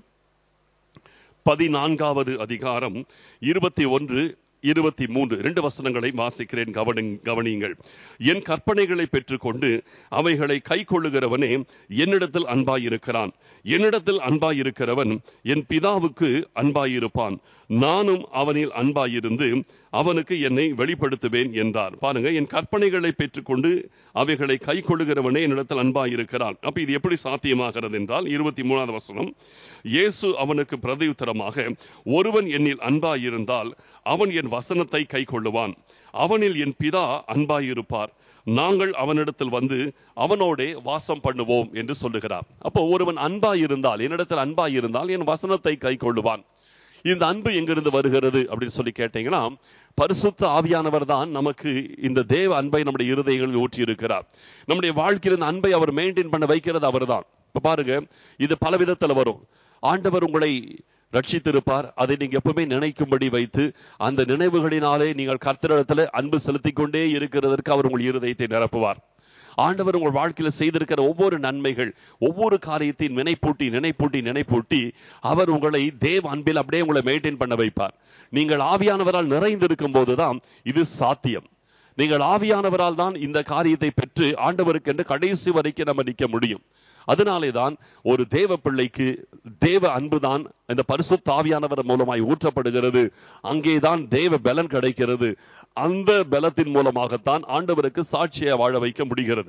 பதினான்காவது அதிகாரம் இருபத்தி ஒன்று இருபத்தி மூன்று ரெண்டு வசனங்களை வாசிக்கிறேன் கவனி கவனியுங்கள் என் கற்பனைகளை பெற்றுக்கொண்டு அவைகளை கை கொள்ளுகிறவனே என்னிடத்தில் அன்பாயிருக்கிறான் என்னிடத்தில் அன்பாயிருக்கிறவன் என் பிதாவுக்கு அன்பாயிருப்பான் நானும் அவனில் அன்பாயிருந்து அவனுக்கு என்னை வெளிப்படுத்துவேன் என்றார் பாருங்க என் கற்பனைகளை பெற்றுக்கொண்டு அவைகளை கை கொள்ளுகிறவனே என்னிடத்தில் அன்பாயிருக்கிறான் அப்ப இது எப்படி சாத்தியமாகிறது என்றால் இருபத்தி மூணாவது வசனம் இயேசு அவனுக்கு பிரதியுத்தரமாக ஒருவன் என்னில் அன்பாயிருந்தால் அவன் என் வசனத்தை கை கொள்ளுவான் அவனில் என் பிதா அன்பாயிருப்பார் நாங்கள் அவனிடத்தில் வந்து அவனோடே வாசம் பண்ணுவோம் என்று சொல்லுகிறார் அப்போ ஒருவன் அன்பாயிருந்தால் என்னிடத்தில் அன்பாயிருந்தால் என் வசனத்தை கை கொள்ளுவான் இந்த அன்பு எங்கிருந்து வருகிறது அப்படின்னு சொல்லி கேட்டீங்கன்னா பரிசுத்த ஆவியானவர் தான் நமக்கு இந்த தேவ அன்பை நம்முடைய இருதயங்களில் ஊற்றி இருக்கிறார் நம்முடைய வாழ்க்கையில் இந்த அன்பை அவர் மெயின்டைன் பண்ண வைக்கிறது அவர் தான் இப்ப பாருங்க இது பல விதத்துல வரும் ஆண்டவர் உங்களை ரட்சித்திருப்பார் அதை நீங்க எப்பவுமே நினைக்கும்படி வைத்து அந்த நினைவுகளினாலே நீங்கள் கர்த்தரிடத்துல அன்பு செலுத்திக் கொண்டே இருக்கிறதற்கு அவர் உங்கள் இருதயத்தை நிரப்புவார் ஆண்டவர் உங்கள் வாழ்க்கையில செய்திருக்கிற ஒவ்வொரு நன்மைகள் ஒவ்வொரு காரியத்தையும் நினைப்பூட்டி நினைப்பூட்டி நினைப்பூட்டி அவர் உங்களை தேவ அன்பில் அப்படியே உங்களை மெயின்டைன் பண்ண வைப்பார் நீங்கள் ஆவியானவரால் நிறைந்திருக்கும் போதுதான் இது சாத்தியம் நீங்கள் ஆவியானவரால் தான் இந்த காரியத்தை பெற்று ஆண்டவருக்கு என்று கடைசி வரைக்கும் நம்ம நிற்க முடியும் அதனாலே தான் ஒரு தேவ பிள்ளைக்கு தேவ அன்புதான் இந்த பரிசுத்த ஆவியானவர் மூலமாய் ஊற்றப்படுகிறது அங்கேதான் தேவ பலன் கிடைக்கிறது அந்த பலத்தின் மூலமாகத்தான் ஆண்டவருக்கு சாட்சியை வாழ வைக்க முடிகிறது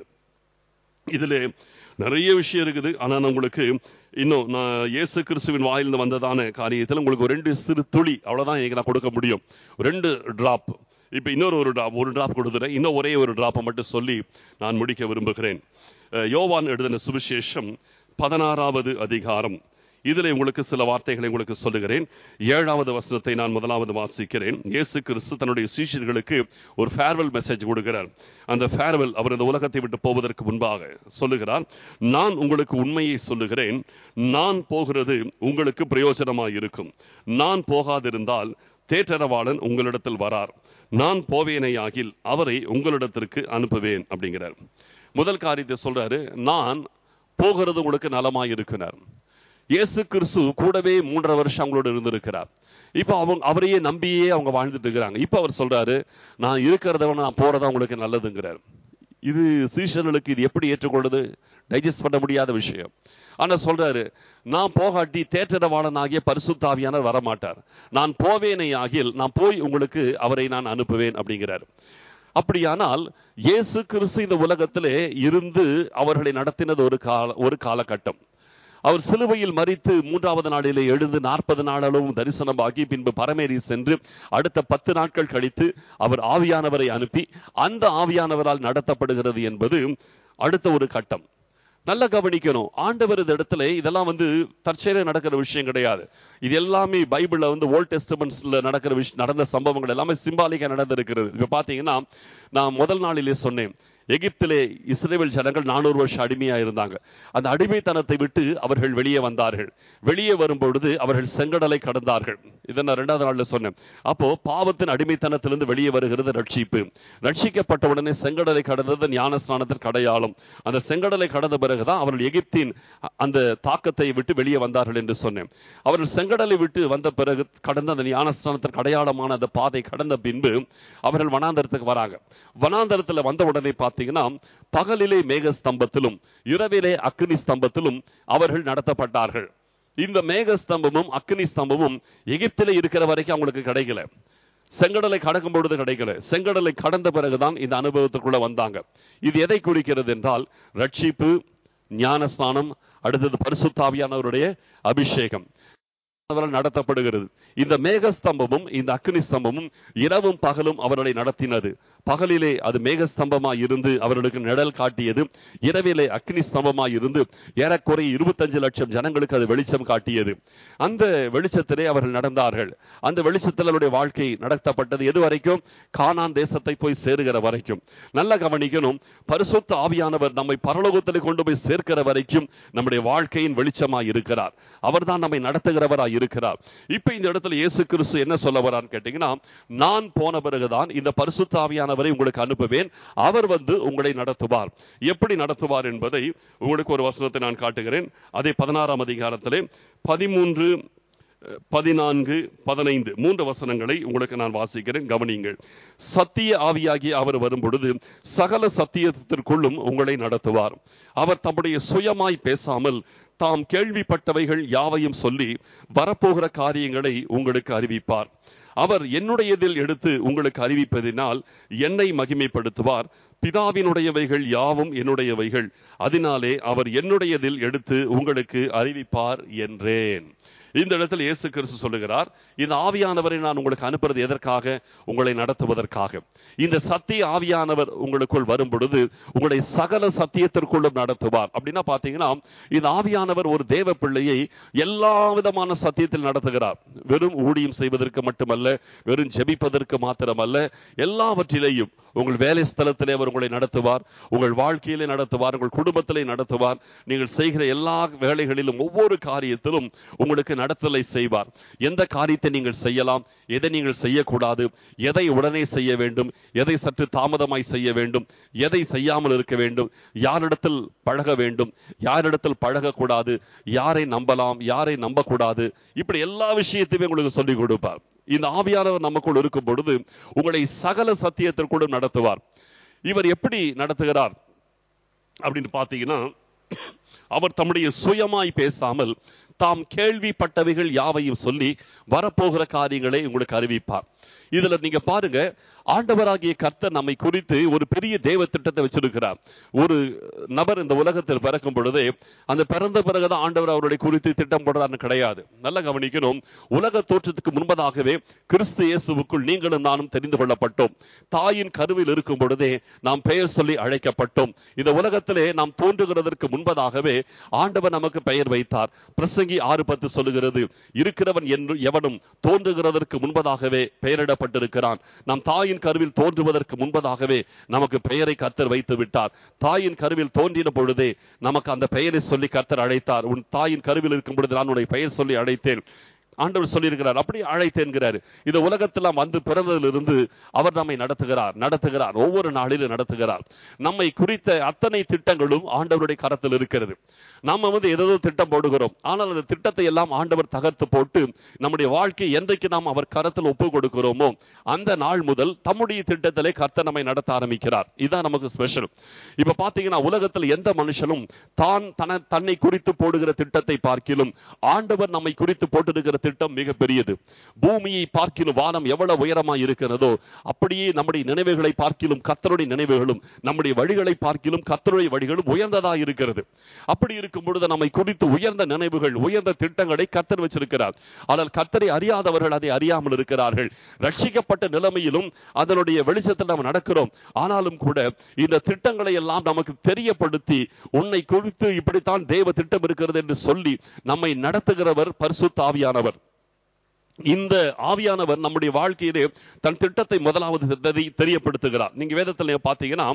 இதுல நிறைய விஷயம் இருக்குது ஆனா நான் உங்களுக்கு இன்னும் நான் இயேசு கிறிஸ்துவின் வாயிலிருந்து வந்ததான காரியத்தில் உங்களுக்கு ஒரு ரெண்டு சிறு துளி அவ்வளவுதான் எனக்கு நான் கொடுக்க முடியும் ரெண்டு டிராப் இப்ப இன்னொரு ஒரு டிராப் ஒரு டிராப் கொடுத்துறேன் இன்னும் ஒரே ஒரு டிராப்பை மட்டும் சொல்லி நான் முடிக்க விரும்புகிறேன் அஹ் யோவான் எழுதின சுவிசேஷம் பதினாறாவது அதிகாரம் இதில் உங்களுக்கு சில வார்த்தைகளை உங்களுக்கு சொல்லுகிறேன் ஏழாவது வசனத்தை நான் முதலாவது வாசிக்கிறேன் இயேசு கிறிஸ்து தன்னுடைய சீஷர்களுக்கு ஒரு ஃபேர்வெல் மெசேஜ் கொடுக்கிறார் அந்த ஃபேர்வெல் அவர் இந்த உலகத்தை விட்டு போவதற்கு முன்பாக சொல்லுகிறார் நான் உங்களுக்கு உண்மையை சொல்லுகிறேன் நான் போகிறது உங்களுக்கு பிரயோஜனமாய் இருக்கும் நான் போகாதிருந்தால் தேற்றரவாளன் உங்களிடத்தில் வரார் நான் போவேனையாகில் அவரை உங்களிடத்திற்கு அனுப்புவேன் அப்படிங்கிறார் முதல் காரியத்தை சொல்றாரு நான் போகிறது உங்களுக்கு நலமாய் இருக்கிறார் இயேசு கிறிஸ்து கூடவே மூன்றரை வருஷம் அவங்களோட இருந்திருக்கிறார் இப்ப அவங்க அவரையே நம்பியே அவங்க வாழ்ந்துட்டு இருக்கிறாங்க இப்ப அவர் சொல்றாரு நான் இருக்கிறத விட நான் போறதா உங்களுக்கு நல்லதுங்கிறார் இது சீஷர்களுக்கு இது எப்படி ஏற்றுக்கொள்வது டைஜஸ்ட் பண்ண முடியாத விஷயம் ஆனா சொல்றாரு நான் போகாட்டி தேற்றரவாளனாகிய பரிசுத்தாவியானவர் வரமாட்டார் நான் போவேனே ஆகில் நான் போய் உங்களுக்கு அவரை நான் அனுப்புவேன் அப்படிங்கிறார் அப்படியானால் இயேசு கிறிஸ்து இந்த உலகத்திலே இருந்து அவர்களை நடத்தினது ஒரு கால ஒரு காலகட்டம் அவர் சிலுவையில் மறித்து மூன்றாவது நாளிலே எழுந்து நாற்பது நாளும் தரிசனமாகி பின்பு பரமேறி சென்று அடுத்த பத்து நாட்கள் கழித்து அவர் ஆவியானவரை அனுப்பி அந்த ஆவியானவரால் நடத்தப்படுகிறது என்பது அடுத்த ஒரு கட்டம் நல்லா கவனிக்கணும் ஆண்டவர் இந்த இடத்துல இதெல்லாம் வந்து தற்செயல நடக்கிற விஷயம் கிடையாது இது எல்லாமே பைபிள்ல வந்து ஓல்ட் டெஸ்டமெண்ட்ஸ்ல நடக்கிற விஷயம் நடந்த சம்பவங்கள் எல்லாமே சிம்பாலிக்கா நடந்திருக்கிறது இப்ப பாத்தீங்கன்னா நான் முதல் நாளிலே சொன்னேன் எகிப்திலே இஸ்ரேல் ஜனங்கள் நானூறு வருஷம் அடிமையா இருந்தாங்க அந்த அடிமைத்தனத்தை விட்டு அவர்கள் வெளியே வந்தார்கள் வெளியே வரும்பொழுது அவர்கள் செங்கடலை கடந்தார்கள் இதை நான் ரெண்டாவது நாள்ல சொன்னேன் அப்போ பாவத்தின் அடிமைத்தனத்திலிருந்து வெளியே வருகிறது ரட்சிப்பு ரட்சிக்கப்பட்ட உடனே செங்கடலை கடந்தது ஞானஸ்நானத்திற்கு அடையாளம் அந்த செங்கடலை கடந்த பிறகுதான் அவர்கள் எகிப்தின் அந்த தாக்கத்தை விட்டு வெளியே வந்தார்கள் என்று சொன்னேன் அவர்கள் செங்கடலை விட்டு வந்த பிறகு கடந்த அந்த ஞானஸ்தானத்திற்கு அடையாளமான அந்த பாதை கடந்த பின்பு அவர்கள் வனாந்தரத்துக்கு வராங்க வனாந்தரத்துல வந்த உடனே பார்த்தீங்கன்னா பகலிலே மேக ஸ்தம்பத்திலும் இரவிலே அக்னி ஸ்தம்பத்திலும் அவர்கள் நடத்தப்பட்டார்கள் இந்த மேக ஸ்தம்பமும் அக்னி ஸ்தம்பமும் எகிப்திலே இருக்கிற வரைக்கும் அவங்களுக்கு கிடைக்கல செங்கடலை கடக்கும் பொழுது கிடைக்கல செங்கடலை கடந்த பிறகுதான் இந்த அனுபவத்துக்குள்ள வந்தாங்க இது எதை குறிக்கிறது என்றால் ரட்சிப்பு ஞானஸ்தானம் அடுத்தது பரிசுத்தாவியானவருடைய அபிஷேகம் அவரால் நடத்தப்படுகிறது இந்த மேகஸ்தம்பமும் இந்த அக்னி ஸ்தம்பமும் இரவும் பகலும் அவர்களை நடத்தினது பகலிலே அது மேகஸ்தம்பமாய் இருந்து அவர்களுக்கு நிழல் காட்டியது இரவிலே அக்னி ஸ்தம்பமாய் இருந்து ஏறக்குறைய இருபத்தஞ்சு லட்சம் ஜனங்களுக்கு அது வெளிச்சம் காட்டியது அந்த வெளிச்சத்திலே அவர்கள் நடந்தார்கள் அந்த வெளிச்சத்தில் அவருடைய வாழ்க்கை நடத்தப்பட்டது எது வரைக்கும் கானான் தேசத்தை போய் சேருகிற வரைக்கும் நல்ல கவனிக்கணும் பரிசுத்த ஆவியானவர் நம்மை பரலோகத்தில் கொண்டு போய் சேர்க்கிற வரைக்கும் நம்முடைய வாழ்க்கையின் வெளிச்சமாய் இருக்கிறார் அவர்தான் நம்மை நடத்துகிறவராய் இருக்கிறார் இப்ப இந்த இடத்துல இயேசு கிறிஸ்து என்ன சொல்ல வரான்னு கேட்டீங்கன்னா நான் போன பிறகுதான் இந்த பரிசுத்த ஆவியானவரை உங்களுக்கு அனுப்புவேன் அவர் வந்து உங்களை நடத்துவார் எப்படி நடத்துவார் என்பதை உங்களுக்கு ஒரு வசனத்தை நான் காட்டுகிறேன் அதே பதினாறாம் அதிகாரத்திலே பதிமூன்று பதினான்கு பதினைந்து மூன்று வசனங்களை உங்களுக்கு நான் வாசிக்கிறேன் கவனியுங்கள் சத்திய ஆவியாகி அவர் வரும் பொழுது சகல சத்தியத்திற்குள்ளும் உங்களை நடத்துவார் அவர் தம்முடைய சுயமாய் பேசாமல் தாம் கேள்விப்பட்டவைகள் யாவையும் சொல்லி வரப்போகிற காரியங்களை உங்களுக்கு அறிவிப்பார் அவர் என்னுடையதில் எடுத்து உங்களுக்கு அறிவிப்பதினால் என்னை மகிமைப்படுத்துவார் பிதாவினுடையவைகள் யாவும் என்னுடையவைகள் அதனாலே அவர் என்னுடையதில் எடுத்து உங்களுக்கு அறிவிப்பார் என்றேன் இந்த இடத்தில் இயேசு கிறிஸ்து சொல்லுகிறார் இந்த ஆவியானவரை நான் உங்களுக்கு அனுப்புறது எதற்காக உங்களை நடத்துவதற்காக இந்த சத்திய ஆவியானவர் உங்களுக்குள் வரும் பொழுது உங்களை சகல சத்தியத்திற்குள்ளும் நடத்துவார் அப்படின்னா பாத்தீங்கன்னா இந்த ஆவியானவர் ஒரு தேவ பிள்ளையை எல்லா விதமான சத்தியத்தில் நடத்துகிறார் வெறும் ஊழியம் செய்வதற்கு மட்டுமல்ல வெறும் ஜெபிப்பதற்கு மாத்திரமல்ல எல்லாவற்றிலேயும் உங்கள் வேலை ஸ்தலத்திலே அவர் உங்களை நடத்துவார் உங்கள் வாழ்க்கையிலே நடத்துவார் உங்கள் குடும்பத்திலே நடத்துவார் நீங்கள் செய்கிற எல்லா வேலைகளிலும் ஒவ்வொரு காரியத்திலும் உங்களுக்கு நடத்தலை செய்வார் எந்த காரியத்தை நீங்கள் செய்யலாம் எதை நீங்கள் செய்யக்கூடாது எதை உடனே செய்ய வேண்டும் எதை சற்று தாமதமாய் செய்ய வேண்டும் எதை செய்யாமல் இருக்க வேண்டும் யாரிடத்தில் பழக வேண்டும் யாரிடத்தில் பழகக்கூடாது யாரை நம்பலாம் யாரை நம்பக்கூடாது இப்படி எல்லா விஷயத்தையுமே உங்களுக்கு சொல்லிக் கொடுப்பார் இந்த ஆவியானவர் நமக்குள் இருக்கும் பொழுது உங்களை சகல சத்தியத்திற்குள்ளும் நடத்துவார் இவர் எப்படி நடத்துகிறார் அப்படின்னு பார்த்தீங்கன்னா அவர் தம்முடைய சுயமாய் பேசாமல் தாம் கேள்விப்பட்டவைகள் யாவையும் சொல்லி வரப்போகிற காரியங்களை உங்களுக்கு அறிவிப்பார் இதுல நீங்க பாருங்க ஆண்டவராகிய கர்த்தர் நம்மை குறித்து ஒரு பெரிய தேவ திட்டத்தை வச்சிருக்கிறார் ஒரு நபர் இந்த உலகத்தில் பிறக்கும் பொழுதே அந்த பிறந்த பிறகுதான் ஆண்டவர் அவருடைய குறித்து திட்டம் போடுறாருன்னு கிடையாது நல்லா கவனிக்கணும் உலக தோற்றத்துக்கு முன்பதாகவே கிறிஸ்து இயேசுவுக்குள் நீங்களும் நானும் தெரிந்து கொள்ளப்பட்டோம் தாயின் கருவில் இருக்கும் பொழுதே நாம் பெயர் சொல்லி அழைக்கப்பட்டோம் இந்த உலகத்திலே நாம் தோன்றுகிறதற்கு முன்பதாகவே ஆண்டவர் நமக்கு பெயர் வைத்தார் பிரசங்கி ஆறு பத்து சொல்லுகிறது இருக்கிறவன் என்று எவனும் தோன்றுகிறதற்கு முன்பதாகவே பெயரிடப்பட்டிருக்கிறான் நாம் தாயின் கருவில் தோன்றுவதற்கு முன்பதாகவே நமக்கு பெயரை கர்த்தர் வைத்து விட்டார் தாயின் கருவில் தோன்றின பொழுதே நமக்கு அந்த பெயரை சொல்லி கர்த்தர் அழைத்தார் உன் தாயின் கருவில் இருக்கும் பொழுது நான் உன்னை பெயர் சொல்லி அழைத்தேன் ஆண்டவர் சொல்லியிருக்கிறார் அப்படி அழைத்தேன்கிறார் இந்த உலகத்தில் நாம் வந்து பிறந்ததிலிருந்து அவர் நம்மை நடத்துகிறார் நடத்துகிறார் ஒவ்வொரு நாளிலும் நடத்துகிறார் நம்மை குறித்த அத்தனை திட்டங்களும் ஆண்டவருடைய கரத்தில் இருக்கிறது நாம வந்து ஏதோ திட்டம் போடுகிறோம் ஆனால் அந்த திட்டத்தை எல்லாம் ஆண்டவர் தகர்த்து போட்டு நம்முடைய வாழ்க்கை என்றைக்கு நாம் அவர் கரத்தில் ஒப்பு கொடுக்கிறோமோ அந்த நாள் முதல் தம்முடைய திட்டத்திலே கர்த்தர் நம்மை நடத்த ஆரம்பிக்கிறார் இதுதான் நமக்கு ஸ்பெஷல் இப்ப பாத்தீங்கன்னா உலகத்தில் எந்த மனுஷனும் தான் தன தன்னை குறித்து போடுகிற திட்டத்தை பார்க்கிலும் ஆண்டவர் நம்மை குறித்து போட்டிருக்கிற திட்டம் மிக பெரியது பூமியை பார்க்கிலும் வானம் எவ்வளவு உயரமாய் இருக்கிறதோ அப்படியே நம்முடைய நினைவுகளை பார்க்கிலும் கர்த்தருடைய நினைவுகளும் நம்முடைய வழிகளை பார்க்கிலும் கர்த்தருடைய வழிகளும் உயர்ந்ததா இருக்கிறது அப்படி இருக்கும் பொழுது நம்மை குறித்து உயர்ந்த நினைவுகள் உயர்ந்த திட்டங்களை கர்த்தர் வச்சிருக்கிறார் ஆனால் கர்த்தரை அறியாதவர்கள் அதை அறியாமல் இருக்கிறார்கள் ரட்சிக்கப்பட்ட நிலைமையிலும் அதனுடைய வெளிச்சத்தில் நாம் நடக்கிறோம் ஆனாலும் கூட இந்த திட்டங்களை எல்லாம் நமக்கு தெரியப்படுத்தி உன்னை குறித்து இப்படித்தான் தேவ திட்டம் இருக்கிறது என்று சொல்லி நம்மை நடத்துகிறவர் பரிசுத்த ஆவியானவர் இந்த ஆவியானவர் நம்முடைய வாழ்க்கையிலே தன் திட்டத்தை முதலாவது தெரி- தெரியப்படுத்துகிறார் நீங்க வேதத்தில் பாத்தீங்கன்னா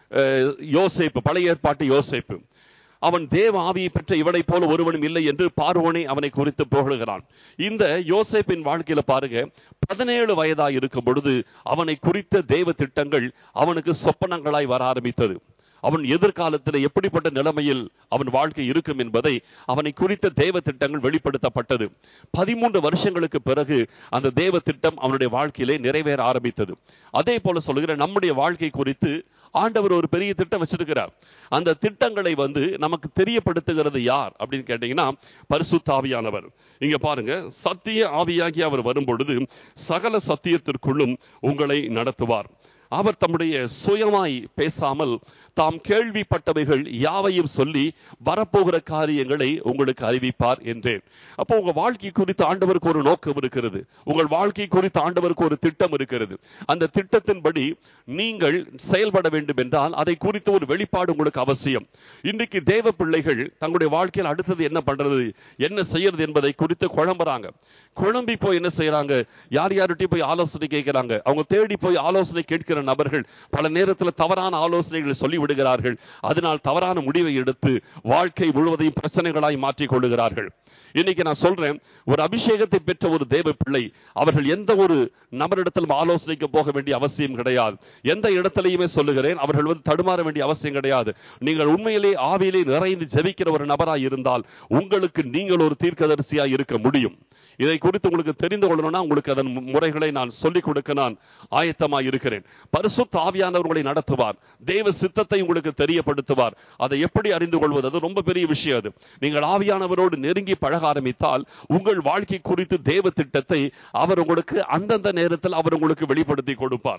அஹ், யோசேப்பு பழைய ஏற்பாட்டு யோசேப்பு அவன் தேவ ஆவியை பெற்ற இவனைப் போல ஒருவனும் இல்லை என்று பார்வோனை அவனை குறித்து புகழுகிறான் இந்த யோசேப்பின் வாழ்க்கையில பாருங்க பதினேழு வயதா இருக்கும் பொழுது அவனை குறித்த தேவ திட்டங்கள் அவனுக்கு சொப்பனங்களாய் வர ஆரம்பித்தது அவன் எதிர்காலத்தில் எப்படிப்பட்ட நிலைமையில் அவன் வாழ்க்கை இருக்கும் என்பதை அவனை குறித்த தேவ திட்டங்கள் வெளிப்படுத்தப்பட்டது பதிமூன்று வருஷங்களுக்கு பிறகு அந்த தேவ திட்டம் அவனுடைய வாழ்க்கையிலே நிறைவேற ஆரம்பித்தது அதே போல சொல்லுகிற நம்முடைய வாழ்க்கை குறித்து ஆண்டவர் ஒரு பெரிய திட்டம் வச்சிருக்கிறார் அந்த திட்டங்களை வந்து நமக்கு தெரியப்படுத்துகிறது யார் அப்படின்னு கேட்டீங்கன்னா பரிசுத்தாவியானவர் இங்க பாருங்க சத்திய ஆவியாகி அவர் வரும் பொழுது சகல சத்தியத்திற்குள்ளும் உங்களை நடத்துவார் அவர் தம்முடைய சுயமாய் பேசாமல் தாம் கேள்விப்பட்டவைகள் யாவையும் சொல்லி வரப்போகிற காரியங்களை உங்களுக்கு அறிவிப்பார் என்றேன் அப்போ உங்க வாழ்க்கை குறித்து ஆண்டவருக்கு ஒரு நோக்கம் இருக்கிறது உங்கள் வாழ்க்கை குறித்து ஆண்டவருக்கு ஒரு திட்டம் இருக்கிறது அந்த திட்டத்தின்படி நீங்கள் செயல்பட வேண்டும் என்றால் அதை குறித்த ஒரு வெளிப்பாடு உங்களுக்கு அவசியம் இன்றைக்கு தேவ பிள்ளைகள் தங்களுடைய வாழ்க்கையில் அடுத்தது என்ன பண்றது என்ன செய்யறது என்பதை குறித்து குழம்புறாங்க குழம்பி போய் என்ன செய்யறாங்க யார் யார்கிட்டயும் போய் ஆலோசனை கேட்கிறாங்க அவங்க தேடி போய் ஆலோசனை கேட்கிற நபர்கள் பல நேரத்துல தவறான ஆலோசனைகளை சொல்லி விடுகிறார்கள் அதனால் தவறான முடிவை எடுத்து வாழ்க்கை முழுவதையும் பிரச்சனைகளாய் மாற்றிக் கொள்ளுகிறார்கள் இன்னைக்கு நான் சொல்றேன் ஒரு அபிஷேகத்தை பெற்ற ஒரு தேவ பிள்ளை அவர்கள் எந்த ஒரு நபரிடத்திலும் ஆலோசனைக்கு போக வேண்டிய அவசியம் கிடையாது எந்த இடத்திலையுமே சொல்லுகிறேன் அவர்கள் வந்து தடுமாற வேண்டிய அவசியம் கிடையாது நீங்கள் உண்மையிலே ஆவியிலே நிறைந்து ஜெபிக்கிற ஒரு நபராய் இருந்தால் உங்களுக்கு நீங்கள் ஒரு தீர்க்கதரிசியாய் இருக்க முடியும் இதை குறித்து உங்களுக்கு தெரிந்து கொள்ளணும்னா உங்களுக்கு அதன் மு- முறைகளை நான் சொல்லிக் கொடுக்க நான் ஆயத்தமாய் இருக்கிறேன் பரிசுத்த ஆவியானவர் உங்களை நடத்துவார் தேவ சித்தத்தை உங்களுக்கு தெரியப்படுத்துவார் அதை எப்படி அறிந்து கொள்வது அது ரொம்ப பெரிய விஷயம் அது நீங்கள் ஆவியானவரோடு நெருங்கி பழக ஆரம்பித்தால் உங்கள் வாழ்க்கை குறித்து தேவ திட்டத்தை அவர் உங்களுக்கு அந்தந்த நேரத்தில் அவர் உங்களுக்கு வெளிப்படுத்தி கொடுப்பார்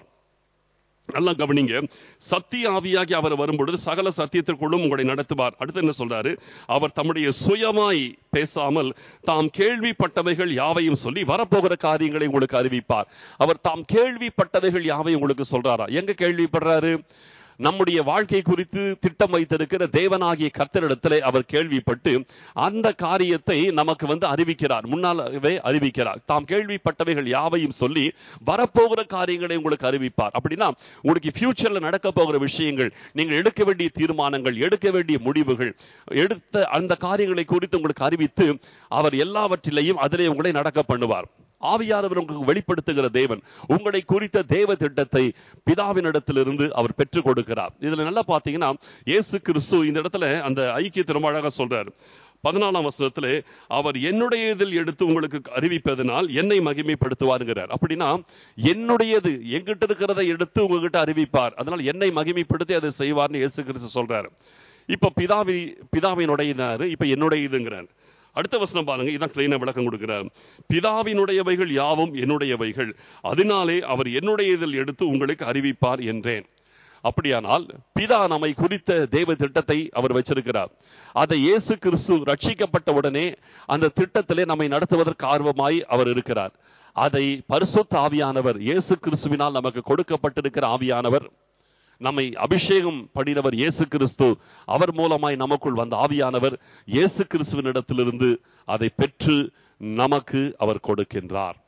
நல்லா கவனிங்க சத்திய ஆவியாகி அவர் வரும்பொழுது சகல சத்தியத்திற்குள்ளும் உங்களை நடத்துவார் அடுத்து என்ன சொல்றாரு அவர் தம்முடைய சுயமாய் பேசாமல் தாம் கேள்விப்பட்டவைகள் யாவையும் சொல்லி வரப்போகிற காரியங்களை உங்களுக்கு அறிவிப்பார் அவர் தாம் கேள்விப்பட்டவைகள் யாவையும் உங்களுக்கு சொல்றாரா எங்க கேள்விப்படுறாரு நம்முடைய வாழ்க்கை குறித்து திட்டம் வைத்திருக்கிற தேவனாகிய கர்த்தரிடத்திலே அவர் கேள்விப்பட்டு அந்த காரியத்தை நமக்கு வந்து அறிவிக்கிறார் முன்னாலவே அறிவிக்கிறார் தாம் கேள்விப்பட்டவைகள் யாவையும் சொல்லி வரப்போகிற காரியங்களை உங்களுக்கு அறிவிப்பார் அப்படின்னா உங்களுக்கு ஃபியூச்சர்ல நடக்க போகிற விஷயங்கள் நீங்கள் எடுக்க வேண்டிய தீர்மானங்கள் எடுக்க வேண்டிய முடிவுகள் எடுத்த அந்த காரியங்களை குறித்து உங்களுக்கு அறிவித்து அவர் எல்லாவற்றிலையும் அதிலே உங்களை நடக்க பண்ணுவார் ஆவியானவர் உங்களுக்கு வெளிப்படுத்துகிற தேவன் உங்களை குறித்த தேவ திட்டத்தை பிதாவினிடத்திலிருந்து அவர் பெற்றுக் கொடுக்கிறார் இதுல நல்லா பாத்தீங்கன்னா இயேசு கிறிஸ்து இந்த இடத்துல அந்த ஐக்கியத்தை ரொம்ப அழகா சொல்றாரு பதினாலாம் வசனத்திலே அவர் என்னுடைய இதில் எடுத்து உங்களுக்கு அறிவிப்பதனால் என்னை மகிமைப்படுத்துவாருங்கிறார் அப்படின்னா என்னுடையது எங்கிட்ட இருக்கிறதை எடுத்து உங்ககிட்ட அறிவிப்பார் அதனால் என்னை மகிமைப்படுத்தி அதை செய்வார்னு இயேசு கிறிஸ்து சொல்றாரு இப்ப பிதாவி பிதாவினுடையதாரு இப்ப என்னுடைய இதுங்கிறார் அடுத்த வசனம் பாருங்க இதான் கிளீனா விளக்கம் கொடுக்கிறார் பிதாவினுடையவைகள் யாவும் என்னுடையவைகள் அதனாலே அவர் என்னுடைய இதில் எடுத்து உங்களுக்கு அறிவிப்பார் என்றேன் அப்படியானால் பிதா நம்மை குறித்த தேவ திட்டத்தை அவர் வச்சிருக்கிறார் அதை இயேசு கிறிஸ்து ரட்சிக்கப்பட்ட உடனே அந்த திட்டத்திலே நம்மை நடத்துவதற்கு ஆர்வமாய் அவர் இருக்கிறார் அதை பரிசுத்த ஆவியானவர் இயேசு கிறிஸ்துவினால் நமக்கு கொடுக்கப்பட்டிருக்கிற ஆவியானவர் நம்மை அபிஷேகம் பண்ணினவர் இயேசு கிறிஸ்து அவர் மூலமாய் நமக்குள் வந்த ஆவியானவர் இயேசு கிறிஸ்துவினிடத்திலிருந்து அதை பெற்று நமக்கு அவர் கொடுக்கின்றார்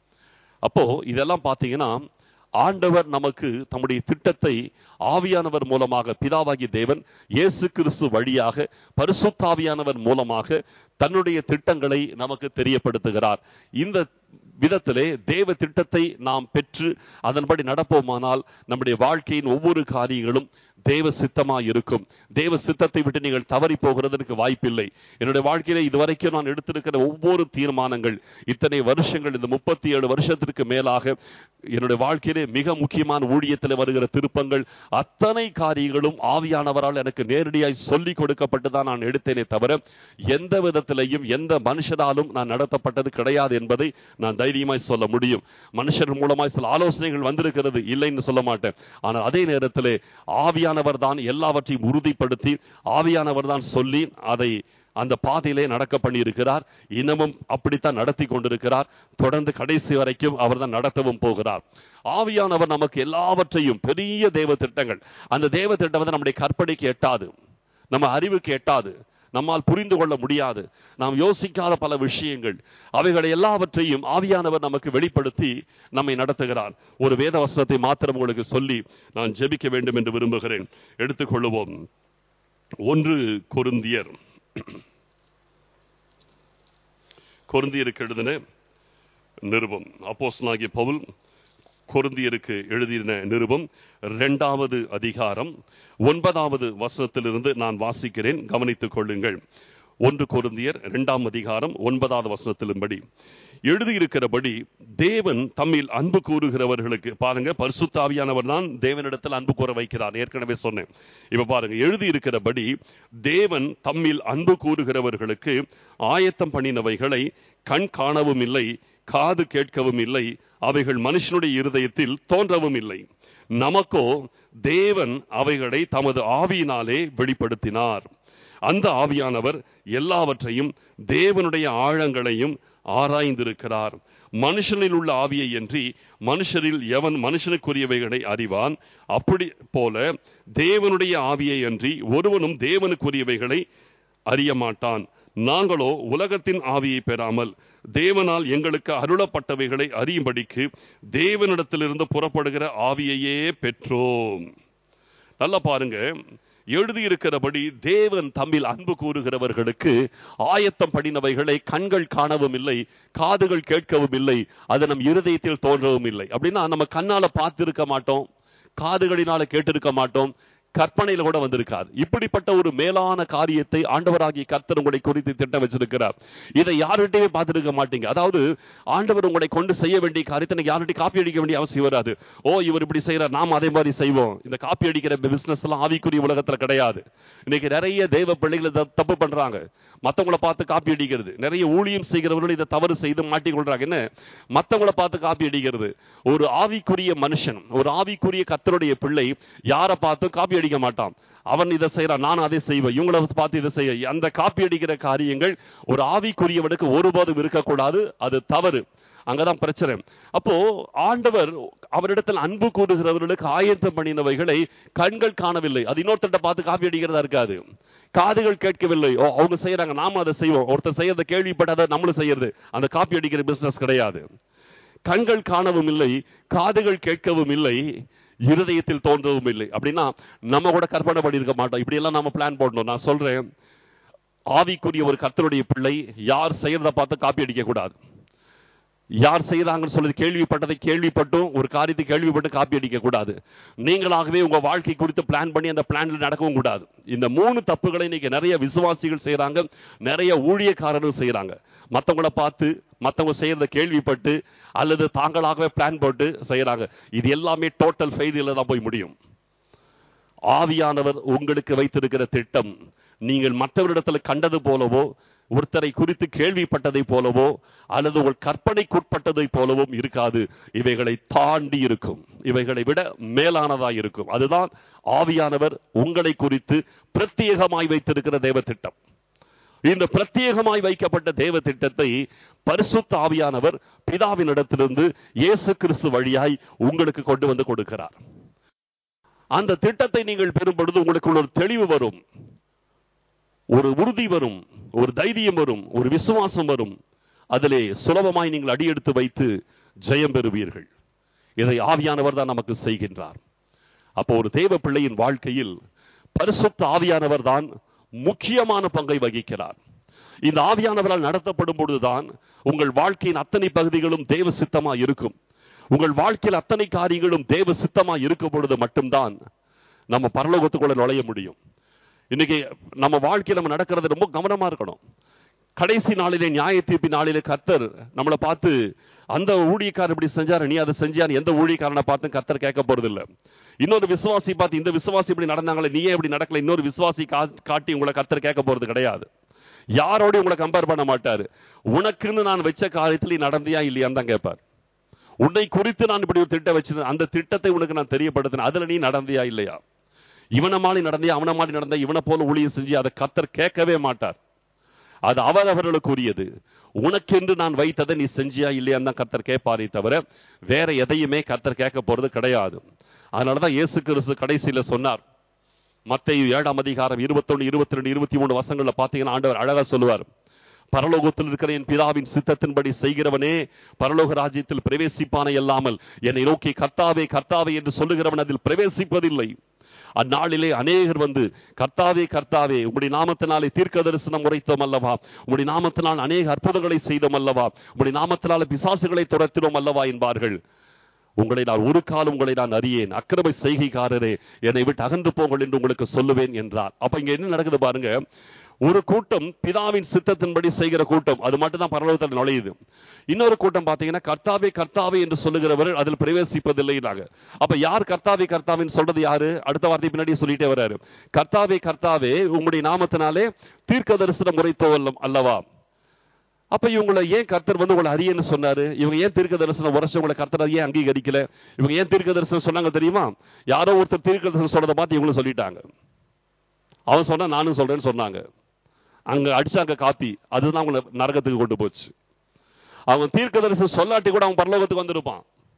அப்போ இதெல்லாம் பார்த்தீங்கன்னா ஆண்டவர் நமக்கு தம்முடைய திட்டத்தை ஆவியானவர் மூலமாக பிதாவாகிய தேவன் இயேசு கிறிஸ்து வழியாக பரிசுத்தாவியானவர் மூலமாக தன்னுடைய திட்டங்களை நமக்கு தெரியப்படுத்துகிறார் இந்த விதத்திலே தேவ திட்டத்தை நாம் பெற்று அதன்படி நடப்போமானால் நம்முடைய வாழ்க்கையின் ஒவ்வொரு காரியங்களும் தேவ சித்தமா இருக்கும் தேவ சித்தத்தை விட்டு நீங்கள் தவறி போகிறதற்கு வாய்ப்பில்லை என்னுடைய வாழ்க்கையில இதுவரைக்கும் நான் எடுத்திருக்கிற ஒவ்வொரு தீர்மானங்கள் இத்தனை வருஷங்கள் இந்த முப்பத்தி ஏழு வருஷத்திற்கு மேலாக என்னுடைய வாழ்க்கையிலே மிக முக்கியமான ஊழியத்தில் வருகிற திருப்பங்கள் அத்தனை காரியங்களும் ஆவியானவரால் எனக்கு நேரடியாய் சொல்லி கொடுக்கப்பட்டு தான் நான் எடுத்தேனே தவிர எந்த விதத்திலையும் எந்த மனுஷராலும் நான் நடத்தப்பட்டது கிடையாது என்பதை நான் தைரியமாய் சொல்ல முடியும் மனுஷர் மூலமாய் சில ஆலோசனைகள் வந்திருக்கிறது இல்லைன்னு சொல்ல மாட்டேன் ஆனால் அதே நேரத்திலே ஆவியானவர் தான் எல்லாவற்றையும் உறுதிப்படுத்தி ஆவியானவர் தான் சொல்லி அதை அந்த பாதையிலே நடக்க பண்ணியிருக்கிறார் இன்னமும் அப்படித்தான் நடத்தி கொண்டிருக்கிறார் தொடர்ந்து கடைசி வரைக்கும் அவர் தான் நடத்தவும் போகிறார் ஆவியானவர் நமக்கு எல்லாவற்றையும் பெரிய தேவ திட்டங்கள் அந்த தேவ திட்டம் வந்து நம்முடைய கற்பனைக்கு எட்டாது நம்ம அறிவுக்கு எட்டாது நம்மால் புரிந்து கொள்ள முடியாது நாம் யோசிக்காத பல விஷயங்கள் அவைகளை எல்லாவற்றையும் ஆவியானவர் நமக்கு வெளிப்படுத்தி நம்மை நடத்துகிறார் ஒரு வேத வசனத்தை மாத்திரம் உங்களுக்கு சொல்லி நான் ஜெபிக்க வேண்டும் என்று விரும்புகிறேன் எடுத்துக்கொள்ளுவோம் ஒன்று கொருந்தியர் கொருந்தியருக்கு எழுதின நிருபம் அப்போஸ்தலனாகிய பவுல் கொருந்தியருக்கு எழுதின நிருபம் இரண்டாவது அதிகாரம் ஒன்பதாவது வசனத்திலிருந்து நான் வாசிக்கிறேன் கவனித்துக் கொள்ளுங்கள் ஒன்று கொருந்தியர் இரண்டாம் அதிகாரம் ஒன்பதாவது வசனத்திலும்படி எழுதியிருக்கிறபடி தேவன் தம்மில் அன்பு கூறுகிறவர்களுக்கு பாருங்க பரிசுத்தாவியானவர் தான் தேவனிடத்தில் அன்பு கூற வைக்கிறார் ஏற்கனவே சொன்னேன் இப்ப பாருங்க எழுதியிருக்கிறபடி தேவன் தம்மில் அன்பு கூறுகிறவர்களுக்கு ஆயத்தம் பண்ணினவைகளை கண் காணவும் இல்லை காது கேட்கவும் இல்லை அவைகள் மனுஷனுடைய இருதயத்தில் தோன்றவும் இல்லை நமக்கோ தேவன் அவைகளை தமது ஆவியினாலே வெளிப்படுத்தினார் அந்த ஆவியானவர் எல்லாவற்றையும் தேவனுடைய ஆழங்களையும் ஆராய்ந்திருக்கிறார் மனுஷனில் உள்ள ஆவியை என்று மனுஷரில் எவன் மனுஷனுக்குரியவைகளை அறிவான் அப்படி போல தேவனுடைய ஆவியை அன்றி ஒருவனும் தேவனுக்குரியவைகளை அறிய மாட்டான் நாங்களோ உலகத்தின் ஆவியை பெறாமல் தேவனால் எங்களுக்கு அருளப்பட்டவைகளை அறியும்படிக்கு தேவனிடத்திலிருந்து புறப்படுகிற ஆவியையே பெற்றோம் நல்லா பாருங்க எழுதியிருக்கிறபடி தேவன் தம்மில் அன்பு கூறுகிறவர்களுக்கு ஆயத்தம் பண்ணினவைகளை கண்கள் காணவும் இல்லை காதுகள் கேட்கவும் இல்லை அது நம் இருதயத்தில் தோன்றவும் இல்லை அப்படின்னா நம்ம கண்ணால பார்த்திருக்க மாட்டோம் காதுகளினால கேட்டிருக்க மாட்டோம் கற்பனையில கூட வந்திருக்காது இப்படிப்பட்ட ஒரு மேலான காரியத்தை ஆண்டவராகிய கர்த்தர் உங்களை குறித்து திட்டம் வச்சிருக்கிறார் இதை யார்கிட்டயுமே பார்த்திருக்க மாட்டீங்க அதாவது ஆண்டவர் உங்களை கொண்டு செய்ய வேண்டிய காரியத்தை நீங்க யார்கிட்டயும் காப்பி அடிக்க வேண்டிய அவசியம் வராது ஓ இவர் இப்படி செய்யறார் நாம் அதே மாதிரி செய்வோம் இந்த காப்பி அடிக்கிற பிசினஸ் எல்லாம் ஆவிக்குரிய உலகத்துல கிடையாது இன்னைக்கு நிறைய தெய்வ பிள்ளைகள் இதை தப்பு பண்றாங்க மத்தவங்கள பார்த்து காப்பி அடிக்கிறது நிறைய ஊழியம் செய்கிறவர்கள் இதை தவறு செய்து மாட்டிக்கொள்றாங்க என்ன மத்தவங்கள பார்த்து காப்பி அடிக்கிறது ஒரு ஆவிக்குரிய மனுஷன் ஒரு ஆவிக்குரிய கத்தருடைய பிள்ளை யாரை பார்த்தும் காப்பி அடிக்க மாட்டான் அவன் இதை செய்யறான் நான் அதை செய்வேன் இவங்கள பார்த்து இதை செய்ய அந்த காப்பி அடிக்கிற காரியங்கள் ஒரு ஆவிக்குரியவனுக்கு ஒருபோதும் இருக்கக்கூடாது அது தவறு அங்கதான் பிரச்சனை அப்போ ஆண்டவர் அவரிடத்தில் அன்பு கூறுகிறவர்களுக்கு ஆயத்தம் பண்ணினவைகளை கண்கள் காணவில்லை அது இன்னொருத்தட்ட பார்த்து காப்பி அடிக்கிறதா இருக்காது காதுகள் கேட்கவில்லை ஓ அவங்க செய்யறாங்க நாம அதை செய்வோம் ஒருத்தர் செய்யறத கேள்விப்பட்டதை நம்மளும் செய்யறது அந்த காப்பி அடிக்கிற பிசினஸ் கிடையாது கண்கள் காணவும் இல்லை காதுகள் கேட்கவும் இல்லை இருதயத்தில் தோன்றவும் இல்லை அப்படின்னா நம்ம கூட கற்பனை பண்ணியிருக்க மாட்டோம் இப்படி எல்லாம் நம்ம பிளான் போடணும் நான் சொல்றேன் ஆவிக்குரிய ஒரு கர்த்தருடைய பிள்ளை யார் செய்யறத பார்த்து காப்பி அடிக்க கூடாது யார் செய்யறாங்கன்னு சொல்லி கேள்விப்பட்டதை கேள்விப்பட்டும் ஒரு காரியத்தை கேள்விப்பட்டு காப்பி அடிக்க கூடாது நீங்களாகவே உங்க வாழ்க்கை குறித்து பிளான் பண்ணி அந்த பிளான்ல நடக்கவும் கூடாது இந்த மூணு தப்புகளை இன்னைக்கு நிறைய விசுவாசிகள் செய்யறாங்க நிறைய ஊழியக்காரர்கள் செய்யறாங்க மத்தவங்கள பார்த்து மத்தவங்க செய்யறத கேள்விப்பட்டு அல்லது தாங்களாகவே பிளான் போட்டு செய்யறாங்க இது எல்லாமே டோட்டல் ஃபெயிலியர்ல தான் போய் முடியும் ஆவியானவர் உங்களுக்கு வைத்திருக்கிற திட்டம் நீங்கள் மற்றவரிடத்துல கண்டது போலவோ ஒருத்தரை குறித்து கேள்விப்பட்டதை போலவோ அல்லது உங்கள் கற்பனைக்குட்பட்டதை போலவும் இருக்காது இவைகளை தாண்டி இருக்கும் இவைகளை விட மேலானதாய் இருக்கும் அதுதான் ஆவியானவர் உங்களை குறித்து பிரத்யேகமாய் வைத்திருக்கிற தேவ திட்டம் இந்த பிரத்யேகமாய் வைக்கப்பட்ட தேவ திட்டத்தை பரிசுத்த ஆவியானவர் பிதாவினிடத்திலிருந்து இயேசு கிறிஸ்து வழியாய் உங்களுக்கு கொண்டு வந்து கொடுக்கிறார் அந்த திட்டத்தை நீங்கள் பெறும் பொழுது உங்களுக்கு ஒரு தெளிவு வரும் ஒரு உறுதி வரும் ஒரு தைரியம் வரும் ஒரு விசுவாசம் வரும் அதிலே சுலபமாய் நீங்கள் அடியெடுத்து வைத்து ஜெயம் பெறுவீர்கள் இதை ஆவியானவர் தான் நமக்கு செய்கின்றார் அப்போ ஒரு தேவ பிள்ளையின் வாழ்க்கையில் பரிசுத்த ஆவியானவர் தான் முக்கியமான பங்கை வகிக்கிறார் இந்த ஆவியானவரால் நடத்தப்படும் பொழுதுதான் உங்கள் வாழ்க்கையின் அத்தனை பகுதிகளும் தேவ சித்தமா இருக்கும் உங்கள் வாழ்க்கையில் அத்தனை காரியங்களும் தேவ சித்தமா இருக்கும் பொழுது மட்டும்தான் நம்ம பரலோகத்துக்குள்ள நுழைய முடியும் இன்னைக்கு நம்ம வாழ்க்கையில் நம்ம நடக்கிறது ரொம்ப கவனமா இருக்கணும் கடைசி நாளிலே நியாய தீர்ப்பு நாளிலே கர்த்தர் நம்மளை பார்த்து அந்த ஊழியக்காரர் இப்படி செஞ்சாரு நீ அதை செஞ்சியான்னு எந்த ஊழியக்காரனை பார்த்து கர்த்தர் கேட்க போறது இல்ல இன்னொரு விசுவாசி பார்த்து இந்த விசுவாசி இப்படி நடந்தாங்களே நீயே இப்படி நடக்கல இன்னொரு விசுவாசி காட்டி உங்களை கர்த்தர் கேட்க போறது கிடையாது யாரோடையும் உங்களை கம்பேர் பண்ண மாட்டாரு உனக்குன்னு நான் வச்ச காரியத்தில் நீ நடந்தியா இல்லையான்னு தான் கேட்பார் உன்னை குறித்து நான் இப்படி ஒரு திட்டம் வச்சிருந்தேன் அந்த திட்டத்தை உனக்கு நான் தெரியப்படுத்தினேன் அதுல நீ நடந்தியா இல்லையா இவனை மாறி நடந்தியா அவனை மாறி நடந்தா இவனை போல ஊழியம் செஞ்சு அதை கத்தர் கேட்கவே மாட்டார் அது அவர் அவர்களுக்குரியது உனக்கென்று நான் வைத்ததை நீ செஞ்சியா இல்லையான்னு தான் கத்தர் கேட்பாரே தவிர வேற எதையுமே கத்தர் கேட்க போறது கிடையாது அதனாலதான் இயேசு கிறிஸ்து கடைசியில சொன்னார் மத்தேயு ஏழாம் அதிகாரம் இருபத்தொன்னு இருபத்தி ரெண்டு இருபத்தி மூணு வசங்கள்ல பாத்தீங்கன்னா ஆண்டவர் அழகா சொல்லுவார் பரலோகத்தில் இருக்கிற என் பிதாவின் சித்தத்தின்படி செய்கிறவனே பரலோக ராஜ்யத்தில் பிரவேசிப்பானே அல்லாமல் என்னை நோக்கி கர்த்தாவே கர்த்தாவே என்று சொல்லுகிறவன் அதில் பிரவேசிப்பதில்லை அந்நாளிலே அநேகர் வந்து கர்த்தாவே கர்த்தாவே உம்முடைய நாமத்தினாலே தீர்க்க தரிசனம் உரைத்தோம் அல்லவா உம்முடைய நாமத்தினால் அநேக அற்புதங்களை செய்தோம் அல்லவா உம்முடைய நாமத்தினால பிசாசுகளை துரத்தினோம் அல்லவா என்பார்கள் உங்களை நான் ஒரு காலம் உங்களை நான் அறியேன் அக்கிரம செய்கைக்காரரே என்னை விட்டு அகன்று போங்கள் என்று உங்களுக்கு சொல்லுவேன் என்றார் அப்ப இங்க என்ன நடக்குது பாருங்க ஒரு கூட்டம் பிதாவின் சித்தத்தின்படி செய்கிற கூட்டம் அது மட்டும் தான் பரலோகத்தில் நுழையுது இன்னொரு கூட்டம் பாத்தீங்கன்னா கர்த்தாவே கர்த்தாவே என்று சொல்லுகிறவர்கள் அதில் பிரவேசிப்பதில்லை அப்ப யார் கர்த்தாவே கர்த்தாவின்னு சொல்றது யாரு அடுத்த வார்த்தை பின்னாடி சொல்லிட்டே வர்றாரு கர்த்தாவே கர்த்தாவே உங்களுடைய நாமத்தினாலே தீர்க்க தரிசனம் உரைத்தோல்லம் அல்லவா அப்ப இவங்களை ஏன் கர்த்தர் வந்து உங்களை அறியன்னு சொன்னாரு இவங்க ஏன் தீர்க்க தரிசனம் உரைச்சு உங்களை கர்த்தர் ஏன் அங்கீகரிக்கல இவங்க ஏன் தீர்க்க தரிசனம் சொன்னாங்க தெரியுமா யாரோ ஒருத்தர் தீர்க்க தரிசனம் சொன்னதை பார்த்து இவங்களும் சொல்லிட்டாங்க அவன் சொன்னா நானும் சொல்றேன்னு சொன்னாங்க அங்க அடிச்சாங்க காப்பி அதுதான் அவங்களை நரகத்துக்கு கொண்டு போச்சு அவன் தீர்க்க தரிசனம் சொல்லாட்டி கூட அவன் பரலோகத்துக்கு வந்திருப்பான்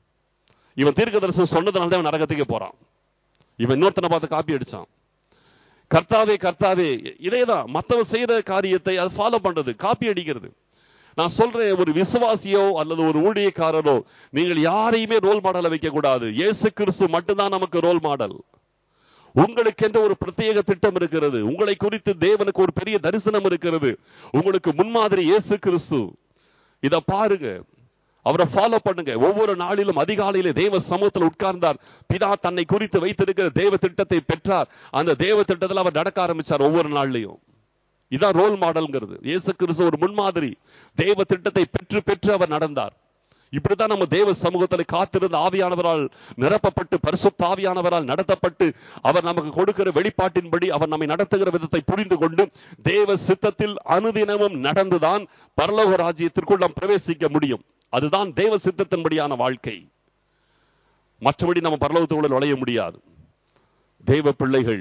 இவன் தீர்க்க தரிசனம் சொன்னதுனால தான் அவன் நரகத்துக்கு போறான் இவன் இன்னொருத்தனை பார்த்து காப்பி அடிச்சான் கர்த்தாவே கர்த்தாவே இதேதான் மத்தவன் செய்யற காரியத்தை அது ஃபாலோ பண்றது காப்பி அடிக்கிறது நான் சொல்றேன் ஒரு விசுவாசியோ அல்லது ஒரு ஊழியக்காரரோ நீங்கள் யாரையுமே ரோல் மாடலை வைக்க கூடாது இயேசு கிறிஸ்து மட்டும்தான் நமக்கு ரோல் மாடல் உங்களுக்கு ஒரு பிரத்யேக திட்டம் இருக்கிறது உங்களை குறித்து தேவனுக்கு ஒரு பெரிய தரிசனம் இருக்கிறது உங்களுக்கு முன்மாதிரி இயேசு கிறிஸ்து இத பாருங்க அவரை ஃபாலோ பண்ணுங்க ஒவ்வொரு நாளிலும் அதிகாலையிலே தேவ சமூகத்தில் உட்கார்ந்தார் பிதா தன்னை குறித்து வைத்திருக்கிற தேவ திட்டத்தை பெற்றார் அந்த தேவ திட்டத்தில் அவர் நடக்க ஆரம்பிச்சார் ஒவ்வொரு நாள்லையும் இதான் ரோல் மாடல்ங்கிறது இயேசு கிறிஸ்து ஒரு முன்மாதிரி தேவ திட்டத்தை பெற்று பெற்று அவர் நடந்தார் இப்படித்தான் நம்ம தேவ சமூகத்தில் காத்திருந்த ஆவியானவரால் நிரப்பப்பட்டு பரிசுத்த ஆவியானவரால் நடத்தப்பட்டு அவர் நமக்கு கொடுக்கிற வெளிப்பாட்டின்படி அவர் நம்மை நடத்துகிற விதத்தை புரிந்து கொண்டு தேவ சித்தத்தில் அனுதினமும் நடந்துதான் பரலோக ராஜ்யத்திற்குள் நாம் பிரவேசிக்க முடியும் அதுதான் தேவ சித்தத்தின்படியான வாழ்க்கை மற்றபடி நம்ம பரலோகத்துக்குள்ள நுழைய முடியாது தேவ பிள்ளைகள்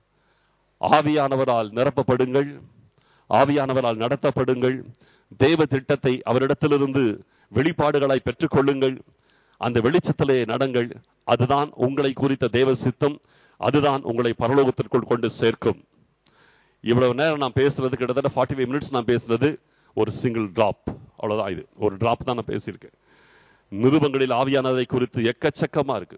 ஆவியானவரால் நிரப்பப்படுங்கள் ஆவியானவரால் நடத்தப்படுங்கள் தேவ திட்டத்தை அவரிடத்திலிருந்து வெளிப்பாடுகளாய் பெற்றுக்கொள்ளுங்கள் அந்த வெளிச்சத்திலே நடங்கள் அதுதான் உங்களை குறித்த தேவ சித்தம் அதுதான் உங்களை பரலோகத்திற்குள் கொண்டு சேர்க்கும் இவ்வளவு நேரம் நான் பேசுறது கிட்டத்தட்ட ஃபார்ட்டி ஃபைவ் மினிட்ஸ் நான் பேசுறது ஒரு சிங்கிள் டிராப் அவ்வளவுதான் இது ஒரு டிராப் தான் நான் பேசியிருக்கேன் நிருபங்களில் ஆவியானதை குறித்து எக்கச்சக்கமா இருக்கு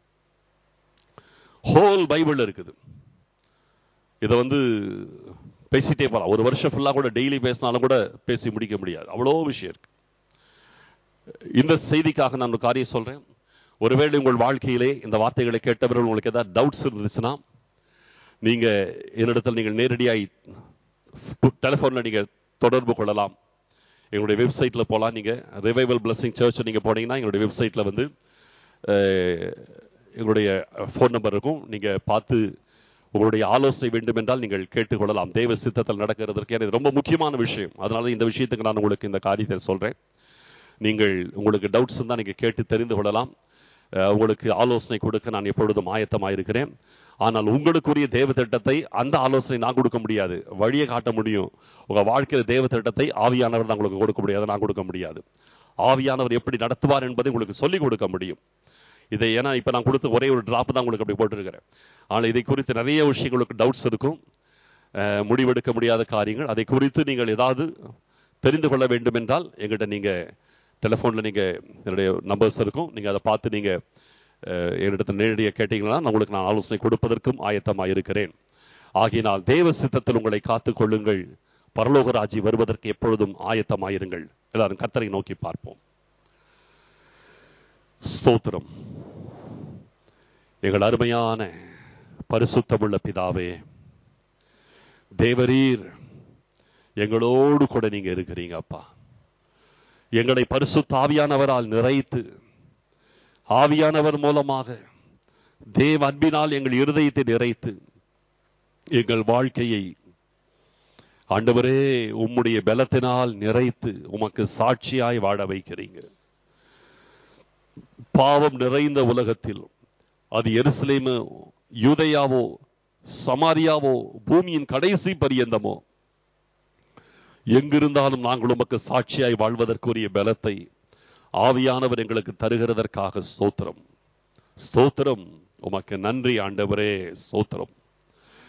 ஹோல் பைபிள் இருக்குது இதை வந்து பேசிட்டே போலாம் ஒரு வருஷம் ஃபுல்லா கூட டெய்லி பேசினாலும் கூட பேசி முடிக்க முடியாது அவ்வளோ விஷயம் இருக்கு இந்த செய்திக்காக நான் ஒரு காரியம் சொல்றேன் ஒருவேளை உங்கள் வாழ்க்கையிலே இந்த வார்த்தைகளை கேட்டவர்கள் உங்களுக்கு ஏதாவது டவுட்ஸ் இருந்துச்சுன்னா நீங்க என்னிடத்தில் நீங்கள் நேரடியாய் டெலிஃபோன்ல நீங்க தொடர்பு கொள்ளலாம் எங்களுடைய வெப்சைட்ல போகலாம் நீங்க ரிவைவல் பிளஸிங் சர்ச் நீங்க போனீங்கன்னா எங்களுடைய வெப்சைட்ல வந்து எங்களுடைய ஃபோன் நம்பர் இருக்கும் நீங்க பார்த்து உங்களுடைய ஆலோசனை வேண்டும் என்றால் நீங்கள் கேட்டுக்கொள்ளலாம் தேவ சித்தத்தில் நடக்கிறதற்கு எனக்கு ரொம்ப முக்கியமான விஷயம் அதனால இந்த விஷயத்துக்கு நான் உங்களுக்கு இந்த காரியத்தை சொல்றேன் நீங்கள் உங்களுக்கு டவுட்ஸ் இருந்தால் நீங்கள் கேட்டு தெரிந்து கொள்ளலாம் உங்களுக்கு ஆலோசனை கொடுக்க நான் எப்பொழுதும் ஆயத்தமாயிருக்கிறேன் ஆனால் உங்களுக்குரிய தேவ திட்டத்தை அந்த ஆலோசனை நான் கொடுக்க முடியாது வழியை காட்ட முடியும் உங்க வாழ்க்கையில தேவ திட்டத்தை ஆவியானவர் தான் உங்களுக்கு கொடுக்க முடியாது நான் கொடுக்க முடியாது ஆவியானவர் எப்படி நடத்துவார் என்பதை உங்களுக்கு சொல்லிக் கொடுக்க முடியும் இதை ஏன்னா இப்ப நான் கொடுத்த ஒரே ஒரு டிராப் தான் உங்களுக்கு அப்படி போட்டிருக்கிறேன் ஆனால் இதை குறித்து நிறைய விஷயங்களுக்கு டவுட்ஸ் இருக்கும் முடிவெடுக்க முடியாத காரியங்கள் அதை குறித்து நீங்கள் ஏதாவது தெரிந்து கொள்ள வேண்டும் என்றால் எங்கிட்ட நீங்க டெலிஃபோன்ல நீங்க என்னுடைய நம்பர்ஸ் இருக்கும் நீங்க அதை பார்த்து நீங்க என்னிடத்தில் நேரடியாக கேட்டீங்கன்னா நான் உங்களுக்கு நான் ஆலோசனை கொடுப்பதற்கும் ஆயத்தமாக இருக்கிறேன் ஆகினால் தேவ சித்தத்தில் உங்களை காத்துக் கொள்ளுங்கள் பரலோக ராஜி வருவதற்கு எப்பொழுதும் ஆயத்தமாயிருங்கள் எல்லாரும் கத்தரை நோக்கி பார்ப்போம் ஸ்தோத்திரம் எங்கள் அருமையான பரிசுத்தமுள்ள பிதாவே தேவரீர் எங்களோடு கூட நீங்க இருக்கிறீங்க அப்பா எங்களை பரிசுத்த ஆவியானவரால் நிறைத்து ஆவியானவர் மூலமாக தேவ அன்பினால் எங்கள் இருதயத்தை நிறைத்து எங்கள் வாழ்க்கையை ஆண்டவரே உம்முடைய பலத்தினால் நிறைத்து உமக்கு சாட்சியாய் வாழ வைக்கிறீங்க பாவம் நிறைந்த உலகத்தில் அது எருசலேமோ யூதையாவோ சமாரியாவோ பூமியின் கடைசி பரியந்தமோ எங்கிருந்தாலும் நாங்கள் உமக்கு சாட்சியாய் வாழ்வதற்குரிய பலத்தை ஆவியானவர் எங்களுக்கு தருகிறதற்காக ஸ்தோத்திரம் ஸ்தோத்திரம் உமக்கு நன்றி ஆண்டவரே ஸ்தோத்திரம்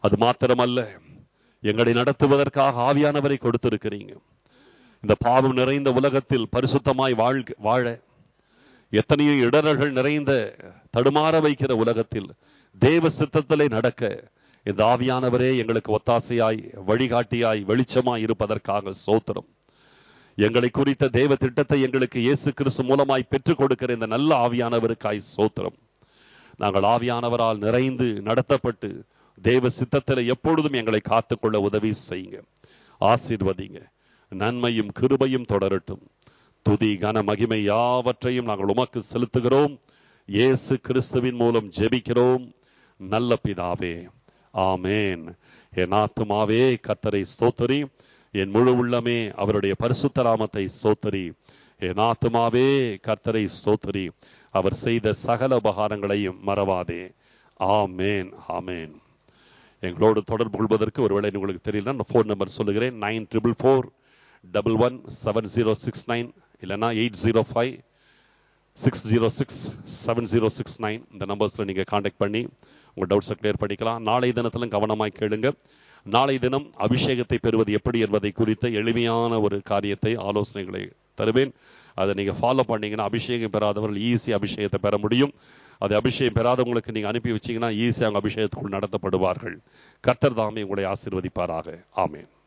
அது மாத்திரமல்ல எங்களை நடத்துவதற்காக ஆவியானவரை கொடுத்திருக்கிறீங்க இந்த பாவம் நிறைந்த உலகத்தில் பரிசுத்தமாய் வாழ் வாழ எத்தனையோ இடர்கள் நிறைந்த தடுமாற வைக்கிற உலகத்தில் தேவ சித்தத்திலே நடக்க இந்த ஆவியானவரே எங்களுக்கு ஒத்தாசையாய் வழிகாட்டியாய் வெளிச்சமாய் இருப்பதற்காக சோத்திரம் எங்களை குறித்த தேவ திட்டத்தை எங்களுக்கு இயேசு கிறிஸ்து மூலமாய் பெற்றுக் கொடுக்கிற இந்த நல்ல ஆவியானவருக்காய் சோத்திரம் நாங்கள் ஆவியானவரால் நிறைந்து நடத்தப்பட்டு தேவ சித்தத்தில் எப்பொழுதும் எங்களை காத்துக்கொள்ள உதவி செய்யுங்க ஆசீர்வதிங்க நன்மையும் கிருபையும் தொடரட்டும் துதி கன மகிமை யாவற்றையும் நாங்கள் உமக்கு செலுத்துகிறோம் இயேசு கிறிஸ்துவின் மூலம் ஜெபிக்கிறோம் நல்ல பிதாவே ஆமேன் என் ஆத்துமாவே கத்தரை ஸ்தோத்தரி என் முழு உள்ளமே அவருடைய பரிசுத்த நாமத்தை ஸ்தோத்தரி என் ஆத்துமாவே கர்த்தரை ஸ்தோத்தரி அவர் செய்த சகல உபகாரங்களையும் மறவாதே ஆமேன் ஆமேன் எங்களோடு தொடர்பு கொள்வதற்கு ஒருவேளை உங்களுக்கு தெரியல நான் ஃபோன் நம்பர் சொல்லுகிறேன் nine triple four double one seven zero six nine இல்லைன்னா eight zero five six zero six seven zero six nine இந்த நம்பர்ஸில் நீங்கள் காண்டாக்ட் பண்ணி உங்கள் டவுட்ஸை கிளியர் பண்ணிக்கலாம் நாளை தினத்திலும் கவனமாய் கேளுங்க நாளை தினம் அபிஷேகத்தை பெறுவது எப்படி என்பதை குறித்த எளிமையான ஒரு காரியத்தை ஆலோசனைகளை தருவேன் அதை நீங்கள் ஃபாலோ பண்ணீங்கன்னா அபிஷேகம் பெறாதவர்கள் ஈஸி அபிஷேகத்தை பெற முடியும் அது அபிஷேகம் பெறாதவங்களுக்கு நீங்கள் அனுப்பி வச்சீங்கன்னா ஈஸியாக அவங்க அபிஷேகத்துக்குள் நடத்தப்படுவார்கள் கர்த்தர் தாமே உங்களை ஆசீர்வதிப்பாராக ஆமேன்